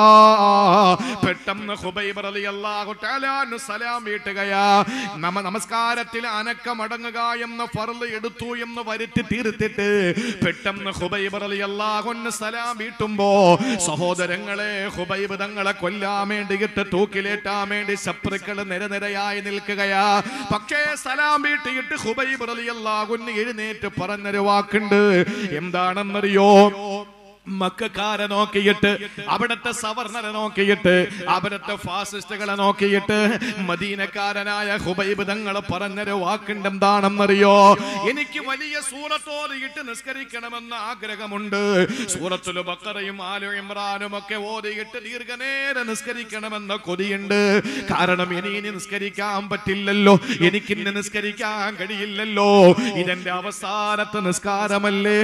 പെട്ടെന്ന് ഖുബൈബ് റളിയല്ലാഹു തആല അൻഹു സലാം വീട്ടുകയാ നമ നമസ്കാരത്തിൽ അനക്കമടങ്ങുക എന്ന ഫർള് എടുത്തു എന്ന് വരുത്തി തീർത്തിട്ട് പെട്ടെന്ന് ഖുബൈബ് റളിയല്ലാഹു അൻഹു സലാം വീട്ടുമ്പോ സഹോദരങ്ങളെ ഖുബൈബ് തങ്ങളെ കൊല്ലാൻ വേണ്ടിയിട്ട് തൂക്കിലേറ്റാൻ വേണ്ടി ശത്രുക്കള് നിരനിരയായി നിൽക്കുകയാ പക്ഷേ സലാം വീട്ടിയിട്ട് ഖുബൈബ് റളിയല്ലാഹു അൻഹു എഴുന്നേറ്റ് പറഞ്ഞൊരു വാക്കുണ്ട് എന്താണെന്നറിയോ മക്കാരെ നോക്കിയിട്ട് അവിടുത്തെ സവർണരെ നോക്കിയിട്ട് അവിടുത്തെ ഫാസിസ്റ്റുകളെ നോക്കിയിട്ട് മദീനക്കാരനായ ഹുബൈബ് തങ്ങൾ പറഞ്ഞൊരു വാക്കുണ്ട് എന്താണെന്നറിയോ എനിക്ക് വലിയ സൂറത്തോതിയിട്ട് നിസ്കരിക്കണമെന്ന് ആഗ്രഹമുണ്ട് സൂറത്തുൽ ബക്കറയും ആലു ഇമ്രാനും ഒക്കെ ഓതിയിട്ട് ദീർഘനേരം നിസ്കരിക്കണമെന്ന കൊതിയുണ്ട് കാരണം ഇനി ഇനി നിസ്കരിക്കാൻ പറ്റില്ലല്ലോ എനിക്ക് ഇന്ന് നിസ്കരിക്കാൻ കഴിയില്ലല്ലോ ഇതെന്റെ അവസാനത്തെ നിസ്കാരമല്ലേ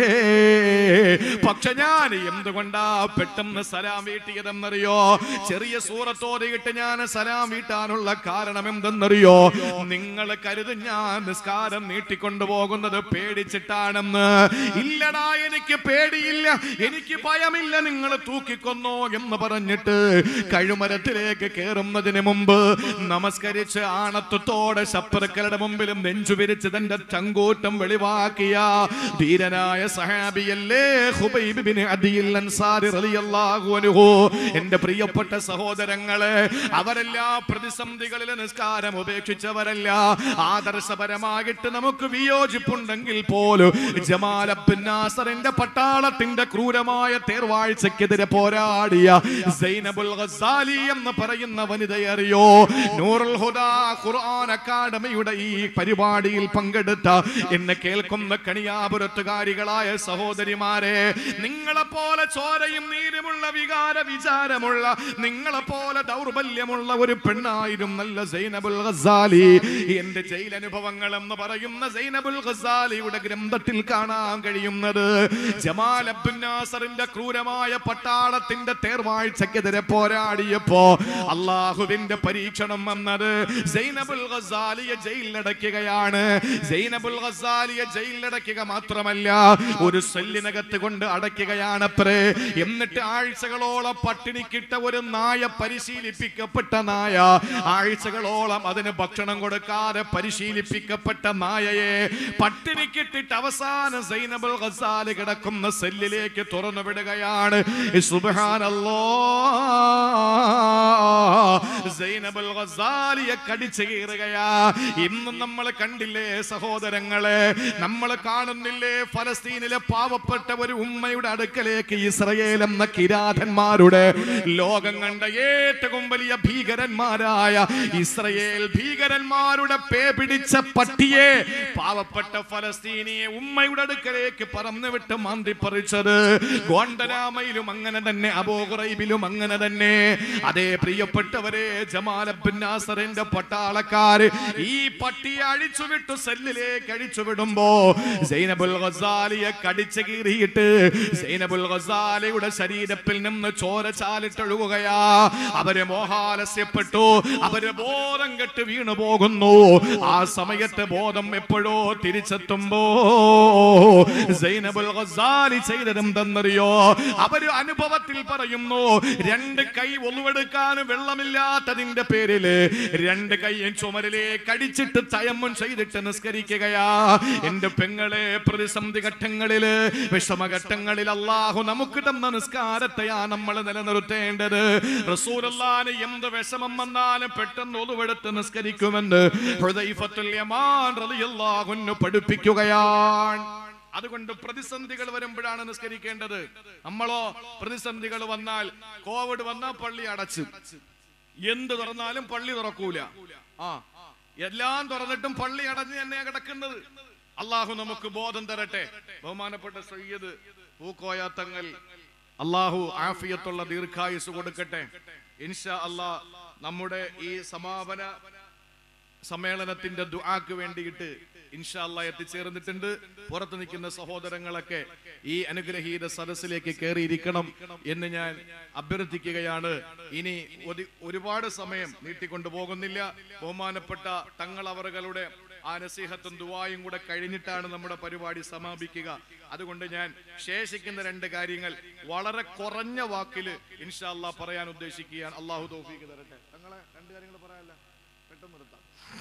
പക്ഷെ ഞാൻ എന്തുകൊണ്ടാ പെട്ടെന്ന് സലാം വീട്ടിയതെന്നറിയോ ചെറിയ സൂറത്തോതിയിട്ട് ഞാൻ സലാം വീട്ടാനുള്ള കാരണം എന്തെന്നറിയോ നിങ്ങൾ കരുതും ഞാൻ നിസ്കാരം നീട്ടിക്കൊണ്ടു പോകുന്നത് പേടിച്ചിട്ടാണെന്ന് ഇല്ലടാ എനിക്ക് പേടിയില്ല എനിക്ക് ഭയമില്ല നിങ്ങൾ തൂക്കിക്കൊന്നോ എന്ന് പറഞ്ഞിട്ട് കഴുമരത്തിലേക്ക് കയറുന്നതിന് മുമ്പ് നമസ്കരിച്ച് ആണത്വത്തോടെ ശപ്പറുക്കളുടെ മുമ്പിലും നെഞ്ചു വിരിച്ച് തന്റെ ചങ്കൂറ്റം വെളിവാക്കിയ ധീരനായ സഹാബിയല്ലേ ഹുബൈ ഖുബൈബ് ബിൻ അദിയിൽ അൻസാരി റളിയല്ലാഹു അൻഹു എന്റെ പ്രിയപ്പെട്ട സഹോദരങ്ങളെ അവരെല്ലാ പ്രതിസന്ധികളിലെ നിസ്കാരം ഉപേക്ഷിച്ചവരല്ല ആദർശപരമായിട്ട് നമുക്ക് വിയോജിപ്പുണ്ടെങ്കിൽ പോലും ജമാൽ അബ്ദുൽ നാസറിന്റെ പട്ടാളത്തിന്റെ ക്രൂരമായ തേർവാഴ്ചക്കെതിരെ പോരാടിയ സൈനബുൽ ഗസാലി എന്ന് പറയുന്ന വനിതയെ അറിയോ നൂറുൽ ഹുദാ ഖുർആൻ അക്കാദമിയുടെ ഈ പരിപാടിയിൽ പങ്കെടുത്ത എന്നെ കേൾക്കുന്ന കണിയാപുരത്തുകാരികളായ സഹോദരിമാരെ നിങ്ങളെ പോലെ ചോരയും നീരുമുള്ള വികാര വിചാരമുള്ള നിങ്ങളെ പോലെ ദൗർബല്യമുള്ള ഒരു പെണ്ണായിരുന്നല്ല സൈനബുൽ ഗസാലി എന്റെ ജയിൽ അനുഭവങ്ങൾ എന്ന് പറയുന്ന സൈനബുൽ ഗസാലിയുടെ ഗ്രന്ഥത്തിൽ കാണാൻ കഴിയുന്നത് ജമാൽ അബ്ദുൽ നാസറിന്റെ ക്രൂരമായ പട്ടാളത്തിന്റെ തേർവാഴ്ചക്കെതിരെ പോരാടിയപ്പോ അള്ളാഹുവിന്റെ പരീക്ഷണം വന്നത് സൈനബുൽ ഗസാലിയെ ജയിലിലടയ്ക്കുകയാണ് സൈനബുൽ ഗസാലിയെ ജയിലിലടയ്ക്കുക മാത്രമല്ല ഒരു സെല്ലിനകത്ത് കൊണ്ട് അടയ്ക്കുകയാണത്രേ എന്നിട്ട് ആഴ്ചകളോളം പട്ടിണിക്കിട്ട ഒരു നായ പരിശീലിപ്പിക്കപ്പെട്ട നായ ആഴ്ചകളോളം അതിന് ഭക്ഷണം കൊടുക്കാതെ പരിശീലിപ്പിക്കപ്പെട്ട നായയെ പട്ടിണിക്കിട്ടിട്ട് അവസാനം സൈനബുൽ ഗസാലി കിടക്കുന്ന സെല്ലിലേക്ക് തുറന്നു വിടുകയാണ് സുബ്ഹാനല്ലോ സൈനബുൽ ഗസാലിയെ കടിച്ചു കീറുകയാ ഇന്നും നമ്മൾ കണ്ടില്ലേ സഹോദരങ്ങളെ നമ്മൾ കാണുന്നില്ലേ ഫലസ്തീനിലെ പാവപ്പെട്ട ഒരു ഉമ്മയുടെ അടുക്കലേക്ക് ഇസ്രയേൽ എന്ന കിരാതന്മാരുടെ ലോകം കണ്ട ഏറ്റവും വലിയ ഭീകരന്മാരായ ഇസ്രയേൽ ഭീകരന്മാരുടെ പേ പിടിച്ച പട്ടിയെ പാവപ്പെട്ട ഫലസ്തീനിയെ ഉമ്മയുടെ അടുക്കലേക്ക് പറന്നു വിട്ട് മാന്തിപ്പറിച്ചത് ഗോണ്ടനാമയിലും അങ്ങനെ തന്നെ അബോഹറൈബിലും അങ്ങനെ തന്നെ അതേ പ്രിയപ്പെട്ടവരെ ജമാലബിൻ നാസറിന്റെ പട്ടാളക്കാര് ഈ പട്ടിയെ അഴിച്ചുവിട്ടു സെല്ലിലേക്ക് അഴിച്ചുവിടുമ്പോ സൈനബുൽ ഗസാലിയെ കടിച്ചു കീറിയിട്ട് സൈനബുൽ ഗസാലിയുടെ ശരീരത്തിൽ നിന്ന് ചോര ചാലിട്ടൊഴുകുകയാ അവര് മോഹാലസ്യപ്പെട്ടു അവര് ബോധം കെട്ട് വീണു പോകുന്നു ആ സമയത്ത് ബോധം എപ്പോഴോ തിരിച്ചെത്തുമ്പോ സൈനബുൽ ഗസാലി ചെയ്തതെന്തെന്നറിയോ അവര് അനുഭവത്തിൽ പറയുന്നു രണ്ട് കൈ ഒന്നുവെടുക്കാൻ വെള്ളമില്ലാത്തതിന്റെ പേരില് രണ്ട് കൈയും ചുമരിലേക്ക് അടിച്ചിട്ട് തയമ്മും ചെയ്തിട്ട് നിസ്കരിക്കുകയാ എന്റെ പെങ്ങളെ പ്രതിസന്ധി ഘട്ടങ്ങളില് വിഷമഘട്ടങ്ങളിൽ അള്ളാഹു നമുക്ക് തന്ന നിസ്കാരത്തെയാ നമ്മൾ നിലനിർത്തേണ്ടത് റസൂലുള്ളാന് എന്ത് വിഷമം വന്നാലും പെട്ടെന്ന് ഒതുവെടുത്ത് നിസ്കരിക്കുമെന്ന് ഹുദൈഫത്തുൽ യമാൻ റളിയല്ലാഹു അൻഹു പഠിപ്പിക്കുകയാണ് അതുകൊണ്ട് പ്രതിസന്ധികൾ വരുമ്പോഴാണ് നിസ്കരിക്കേണ്ടത് നമ്മളോ പ്രതിസന്ധികൾ വന്നാൽ കോവിഡ് വന്നാൽ പള്ളി അടച്ചു എന്ത് തുറന്നാലും പള്ളി തുറക്കൂല ആ എല്ലാം തുറന്നിട്ടും പള്ളി അടഞ്ഞു തന്നെയാ കിടക്കുന്നത് അള്ളാഹു നമുക്ക് ബോധം തരട്ടെ ബഹുമാനപ്പെട്ട സയ്യദ് പൂക്കോയ തങ്ങൾ അള്ളാഹു ആഫിയത്തുള്ള ദീർഘായുസ് കൊടുക്കട്ടെ ഇൻഷാ അള്ളാ നമ്മുടെ ഈ സമാപന സമ്മേളനത്തിന്റെ ദുആക്ക് വേണ്ടിയിട്ട് ഇൻഷാല്ല എത്തിച്ചേർന്നിട്ടുണ്ട് പുറത്ത് നിൽക്കുന്ന സഹോദരങ്ങളൊക്കെ ഈ അനുഗ്രഹീത സദസ്സിലേക്ക് കയറിയിരിക്കണം എന്ന് ഞാൻ അഭ്യർത്ഥിക്കുകയാണ് ഇനി ഒതി- ഒരുപാട് സമയം നീട്ടിക്കൊണ്ടു പോകുന്നില്ല ബഹുമാനപ്പെട്ട തങ്ങളവറുകളുടെ ആ നസീഹത്തും ദുവായും കൂടെ കഴിഞ്ഞിട്ടാണ് നമ്മുടെ പരിപാടി സമാപിക്കുക അതുകൊണ്ട് ഞാൻ ശേഷിക്കുന്ന രണ്ട് കാര്യങ്ങൾ വളരെ കുറഞ്ഞ വാക്കിൽ ഇൻഷാല്ല പറയാൻ ഉദ്ദേശിക്കുകയാണ് അള്ളാഹു തൗഫീഖ് തരട്ടെ തങ്ങളെ രണ്ട് കാര്യങ്ങൾ പറയാനല്ല പെട്ടെന്ന് നിർത്താം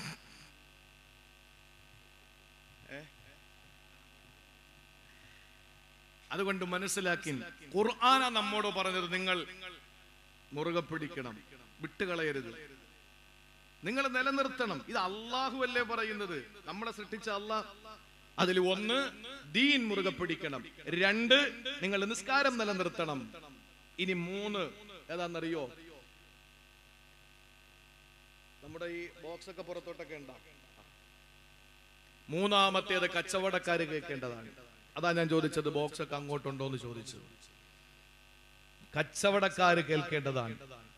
അതുകൊണ്ട് മനസ്സിലാക്കി ഖുർആന നമ്മോട് പറഞ്ഞത് നിങ്ങൾ മുറുകെ പിടിക്കണം വിട്ടുകളയരുത് നിങ്ങൾ നിലനിർത്തണം ഇത് അള്ളാഹു അല്ലേ പറയുന്നത് നമ്മളെ സൃഷ്ടിച്ച അള്ളാഹ് അതിൽ ഒന്ന് ദീൻ മുറുകെ പിടിക്കണം രണ്ട് നിങ്ങൾ നിസ്കാരം നിലനിർത്തണം ഇനി മൂന്ന് ഏതാണെന്നറിയോ നമ്മുടെ ഈ ബോക്സ് ഒക്കെ പുറത്തോട്ടൊക്കെ ഉണ്ടാകും മൂന്നാമത്തേത് കച്ചവടക്കാര് കേൾക്കേണ്ടതാണ് അതാ ഞാൻ ചോദിച്ചത് ബോക്സ് ഒക്കെ അങ്ങോട്ടുണ്ടോ എന്ന് ചോദിച്ചത് കച്ചവടക്കാര് കേൾക്കേണ്ടതാണ്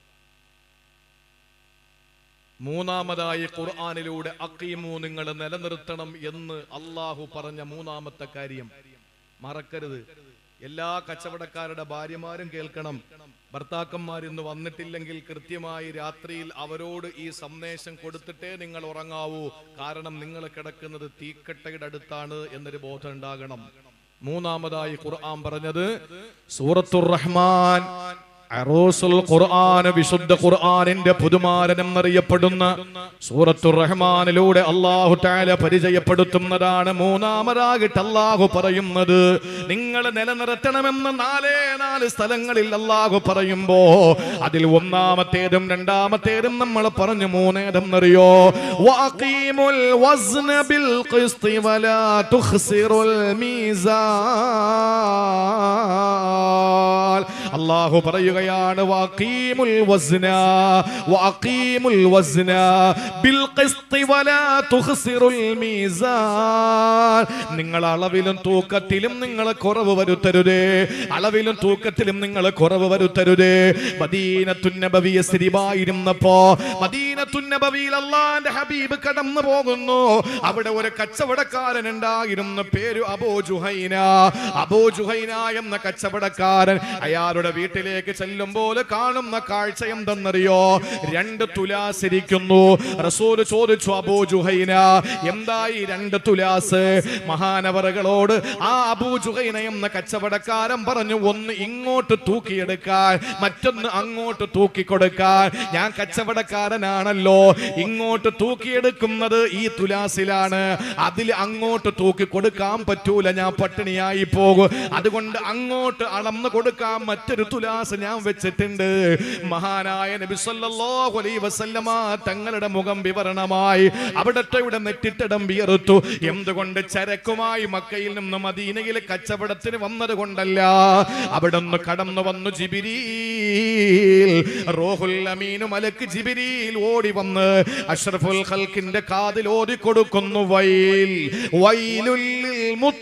മൂന്നാമതായി ഖുർആാനിലൂടെ അക്കീമു നിങ്ങൾ നിലനിർത്തണം എന്ന് അള്ളാഹു പറഞ്ഞ മൂന്നാമത്തെ കാര്യം മറക്കരുത് എല്ലാ കച്ചവടക്കാരുടെ ഭാര്യമാരും കേൾക്കണം ഭർത്താക്കന്മാർ ഇന്ന് വന്നിട്ടില്ലെങ്കിൽ കൃത്യമായി രാത്രിയിൽ അവരോട് ഈ സന്ദേശം കൊടുത്തിട്ടേ നിങ്ങൾ ഉറങ്ങാവൂ കാരണം നിങ്ങൾ കിടക്കുന്നത് തീക്കട്ടയുടെ അടുത്താണ് എന്നൊരു ബോധം ഉണ്ടാകണം മൂന്നാമതായി ഖുർആൻ പറഞ്ഞത് സൂറത്തുർ റഹ്മാൻ അറൂസുൽ ഖുർആൻ വിശുദ്ധ ഖുർആനിന്റെ പുതുമാരൻ എന്നറിയപ്പെടുന്ന സൂറത്തുർ റഹ്മാനിലൂടെ അള്ളാഹു താല പരിചയപ്പെടുത്തുന്നതാണ് മൂന്നാമതായിട്ട് അള്ളാഹു പറയുന്നത് നിങ്ങൾ നിലനിർത്തണമെന്ന് നാലേ നാല് സ്ഥലങ്ങളിൽ അള്ളാഹു പറയുമ്പോ അതിൽ ഒന്നാമത്തേതും രണ്ടാമത്തേതും നമ്മൾ പറഞ്ഞു മൂന്നേതെന്നറിയോ വഅഖീമുൽ വസ്ന ബിൽ ഖിസ്തി വലാ തുഖ്സിറുൽ മീസാൻ അള്ളാഹു പറയുകയാണ് വഖീമുൽ വസ്ന വഖീമുൽ വസ്ന ബിൽ ഖിസ്തി വലാ തുഖ്സിറുൽ മീസാൻ നിങ്ങൾ അളവിലും തൂക്കത്തിലും നിങ്ങൾ കുറവ് വരുത്തരുതേ അളവിലും തൂക്കത്തിലും നിങ്ങൾ കുറവ് വരുത്തരുതേ മദീനത്തുന്നബവിയ സ്ഥിരമായിരുന്നപ്പോ മദീനത്തുന്നബവിയിൽ അള്ളാന്റെ ഹബീബ് കടന്നു പോകുന്നു അവിടെ ഒരു കച്ചവടക്കാരൻ ഉണ്ടായിരുന്നു പേര് അബോ ജുഹൈന അബോ ജുഹൈന എന്ന കച്ചവടക്കാരൻ അയാളുടെ വീട്ടിലേക്ക് ചെല്ലുമ്പോൾ കാണുന്ന കാഴ്ച എന്തെന്നറിയോ രണ്ട് തുലാസിരിക്കുന്നു റസൂല് ചോദിച്ചു അബൂ ജുഹൈന എന്തായി രണ്ട് തുലാസ് മഹാനവറുകളോട് ആ അബൂ ജുഹൈന എന്ന കച്ചവടക്കാരൻ പറഞ്ഞു ഒന്ന് ഇങ്ങോട്ട് തൂക്കിയെടുക്കാൻ മറ്റൊന്ന് അങ്ങോട്ട് തൂക്കിക്കൊടുക്കാൻ ഞാൻ കച്ചവടക്കാരനാണല്ലോ ഇങ്ങോട്ട് തൂക്കിയെടുക്കുന്നത് ഈ തുലാസിലാണ് അതിൽ അങ്ങോട്ട് തൂക്കി കൊടുക്കാൻ പറ്റൂല ഞാൻ പട്ടിണിയായി പോകും അതുകൊണ്ട് അങ്ങോട്ട് അളന്ന് കൊടുക്കാൻ മറ്റൊരു തുലാസ് ഞാൻ വെച്ചിട്ടുണ്ട് മഹാനായ നബി സല്ലല്ലാഹു അലൈഹി വസല്ലമ തങ്ങളുടെ മുഖം വിവരണമായി അവിടത്തെ ഇവിടെ നെറ്റിട്ടിടം വിയർത്തു എന്തുകൊണ്ട് ചരക്കുമായി മക്കയിൽ നിന്ന് മദീനയിൽ കച്ചവടത്തിന് വന്നത് കൊണ്ടല്ല അവിടെ നിന്ന് കടന്നു വന്നു ജിബിരീൽ റോഹുൽ അമീനു മലക്ക് ജിബിരിയിൽ ഓടി വന്ന് അഷ്റഫുൽ ഖൽക്കിന്റെ കാതിൽ ഓടി കൊടുക്കുന്നു വൈൽ വൈലുല്ലിൽ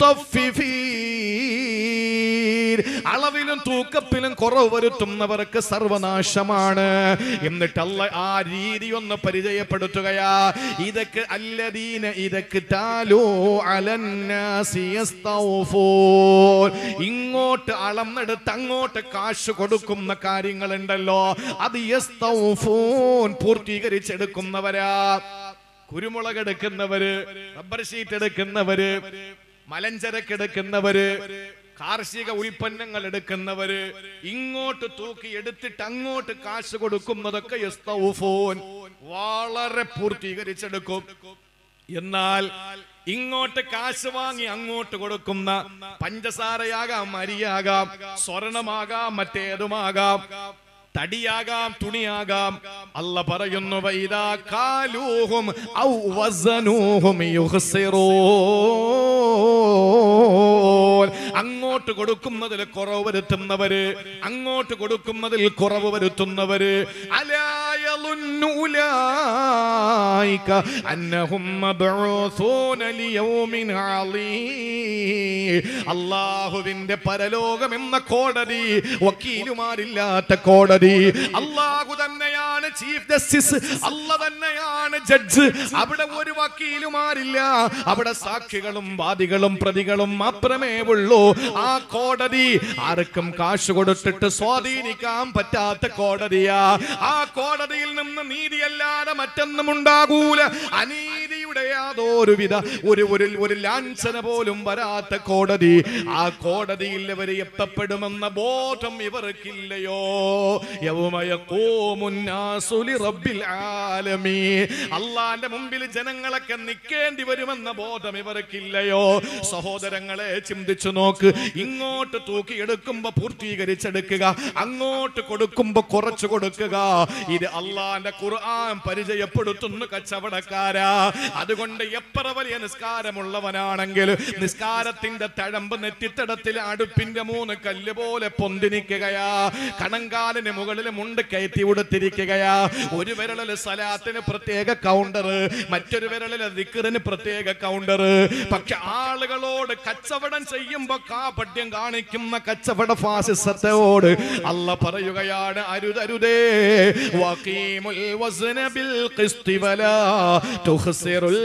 മുത്തഫിഫീൻ അളവിലും തൂക്കത്തിലും കുറവ് വരുത്തുന്നവർക്ക് സർവനാശമാണ് എന്നിട്ട് അല്ല ആ രീതി ഒന്ന് പരിചയപ്പെടുത്തുകയാ ഇതൊക്കെ അല്ലദീന ഇതൊക്കെ താലോ അലന്നാസി യസ്തൗഫൂൻ. ഇങ്ങോട്ട് അളന്നെടുത്ത് അങ്ങോട്ട് കാശ് കൊടുക്കുന്ന കാര്യങ്ങളുണ്ടല്ലോ അത് യസ്തൗഫൂൻ പൂർത്തീകരിച്ചെടുക്കുന്നവരാ കുരുമുളക് എടുക്കുന്നവര് റബ്ബർ ഷീറ്റ് എടുക്കുന്നവര് മലഞ്ചരക്ക് എടുക്കുന്നവര് കാർഷിക ഉൽപ്പന്നങ്ങൾ എടുക്കുന്നവര് ഇങ്ങോട്ട് തൂക്കി എടുത്തിട്ട് അങ്ങോട്ട് കാശ് കൊടുക്കുന്നതൊക്കെ യസ്തൗഫൂൻ വളരെ പൂർത്തീകരിച്ചെടുക്കും എന്നാൽ ഇങ്ങോട്ട് കാശ് വാങ്ങി അങ്ങോട്ട് കൊടുക്കുന്ന പഞ്ചസാരയാകാം അരിയാകാം സ്വർണമാകാം മറ്റേതുമാകാം തടിയാകാം തുണിയാകാം അല്ല പറയുന്നു വൈദാ കാലൂഹും ഔ വസനൂഹും യുഹ്സിറൂൻ അങ്ങോട്ട് കൊടുക്കുന്നതിൽ കുറവ് വരുത്തുന്നവര് അങ്ങോട്ട് കൊടുക്കുന്നതിൽ കുറവ് വരുത്തുന്നവര് അലാ യളുന്നു ഉലൈക അന്നഹും മബ്ഊസൂന ലിയൗമിൻ അളീം അല്ലാഹുവിന്റെ പരലോകം എന്ന കോടതി വക്കീലുമാരില്ലാത്ത കോടതി അള്ളാഹു തന്നെയാണ് ചീഫ് ജസ്റ്റിസ് അല്ല തന്നെയാണ് ജഡ്ജ് അവിടെ ഒരു വക്കീലുമാരില്ല അവിടെ സാക്ഷികളും വാദികളും പ്രതികളും മാത്രമേ ഉള്ളൂ ആ കോടതി ആർക്കും കാശ് കൊടുത്തിട്ട് സ്വാധീനിക്കാൻ പറ്റാത്ത കോടതിയാ ആ കോടതിയിൽ നിന്ന് നീതിയല്ലാതെ മറ്റൊന്നും ഉണ്ടാകൂല അനീതിയുടെ യാതൊരുവിധ ഒരു ഒരു ഒരു ലാഞ്ചന പോലും വരാത്ത കോടതി ആ കോടതിയിൽ ഇവർ എത്തപ്പെടുമെന്ന ബോധം ഇവർക്കില്ലയോ യൗമ യഖൂമുന്നാസു ലിറബ്ബിൽ ആലമീൻ അള്ളാന്റെ മുമ്പിൽ ജനങ്ങളൊക്കെ നിൽക്കേണ്ടി വരുമെന്ന ബോധം ഇവർക്കില്ലയോ സഹോദരങ്ങളെ ചിന്തിച്ചു നോക്ക് ഇങ്ങോട്ട് തൂക്കിയെടുക്കുമ്പോ പൂർത്തീകരിച്ചെടുക്കുക അങ്ങോട്ട് കൊടുക്കുമ്പോ കുറച്ചു കൊടുക്കുക ഇത് അള്ളാന്റെ ഖുർആൻ പരിചയപ്പെടുത്തുന്നു കച്ചവടക്കാരാ അതുകൊണ്ട് എത്ര വലിയ നിസ്കാരമുള്ളവനാണെങ്കിൽ നിസ്കാരത്തിന്റെ തഴമ്പ് നെറ്റിത്തടത്തിൽ അടുപ്പിന്റെ മൂന്ന് കല്ല് പോലെ പൊന്തി നിൽക്കുകയാ കണങ്കാലിന് മുകളിൽ മുണ്ട് കയറ്റി ഉടുത്തിരിക്കുകയാ ഒരു വിരലിൽ സലാത്തിന് പ്രത്യേക കൗണ്ടർ മറ്റൊരു വിരലിൽ ദിക്കറിന് പ്രത്യേക കൗണ്ടർ പക്ഷെ ആളുകളോട് കച്ചവടം ചെയ്യുമ്പോ കാപട്യം കാണിക്കുന്ന കച്ചവട ഫാസിസത്തോട് അല്ല പറയുകയാണ് അരുതരുതേ വഖീമുൽ വസ്ന ബിൽ ഖിസ്തി വലാ തുഖ്സിറുൽ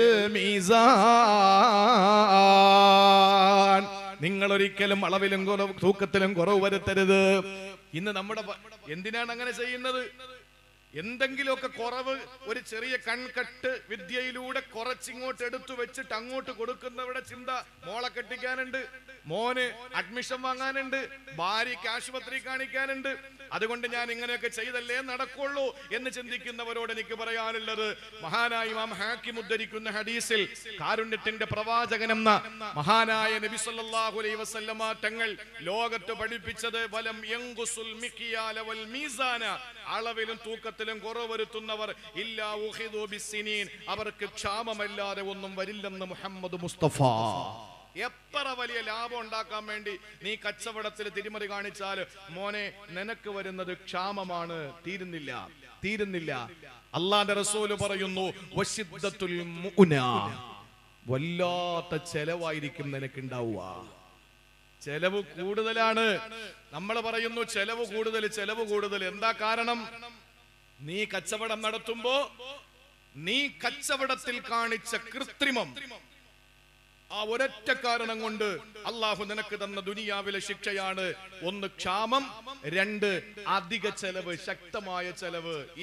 മീസാൻ നിങ്ങൾ ഒരിക്കലും അളവിലും കുറവ് തൂക്കത്തിലും കുറവ് വരുത്തരുത് ഇന്ന് നമ്മുടെ പ- എന്തിനാണ് അങ്ങനെ ചെയ്യുന്നത് എന്തെങ്കിലുമൊക്കെ കുറവ് ഒരു ചെറിയ കൺകട്ട് വിദ്യയിലൂടെ കുറച്ചിങ്ങോട്ട് എടുത്തു വെച്ചിട്ട് അങ്ങോട്ട് കൊടുക്കുന്നവരുടെ ചിന്ത മോളെ കെട്ടിക്കാനുണ്ട് മോന് അഡ്മിഷൻ വാങ്ങാനുണ്ട് ഭാര്യയ്ക്ക് ആശുപത്രി കാണിക്കാനുണ്ട് അതുകൊണ്ട് ഞാൻ ഇങ്ങനെയൊക്കെ ചെയ്തല്ലേ നടക്കുള്ളൂ എന്ന് ചിന്തിക്കുന്നവരോട് എനിക്ക് പറയാനുള്ളത് മഹാനായ ഇമാം ഹാക്കിം ഉദ്ധരിക്കുന്ന ഹദീസിൽ കാരുണ്യത്തിന്റെ പ്രവാചകൻ എന്ന മഹാനായ നബി സല്ലല്ലാഹു അലൈഹി വസല്ലമ തങ്ങൾ ലോകത്ത് പഠിപ്പിച്ചത് വലം യങ്കുസുൽ മിഖ്യാല വൽ മീസാന അളവിലും തൂക്കത്തിലും കുറവ് വരുത്തുന്നവർ ഇല്ലാ ഉഖിദു ബിസ്സിനീൻ അവർക്ക് ക്ഷാമമല്ലാതെ ഒന്നും വരില്ലെന്ന് മുഹമ്മദ് മുസ്തഫ എത്ര വലിയ ലാഭം ഉണ്ടാക്കാൻ വേണ്ടി നീ കച്ചവടത്തിൽ തിരിമറി കാണിച്ചാൽ മോനെ നിനക്ക് വരുന്നത് ക്ഷാമമാണ് തീരുന്നില്ല തീരുന്നില്ല അള്ളാന്റെ റസൂല് പറയുന്നു വശിദ്ദത്തുൽ മുഅ്ന. വല്ലാത്ത ചെലവായിരിക്കും നിനക്കുണ്ടാവുക ചെലവ് കൂടുതലാണ് നമ്മൾ പറയുന്നു ചെലവ് കൂടുതൽ ചെലവ് കൂടുതൽ എന്താ കാരണം നീ കച്ചവടം നടത്തുമ്പോ നീ കച്ചവടത്തിൽ കാണിച്ച കൃത്രിമം ആ ഒരൊറ്റ കാരണം കൊണ്ട് അള്ളാഹു നിനക്ക് തന്ന ദുനിയാവിലെ ശിക്ഷയാണ് ഒന്ന് ക്ഷാമം രണ്ട് അധിക ചെലവ് ശക്തമായ ചെലവ്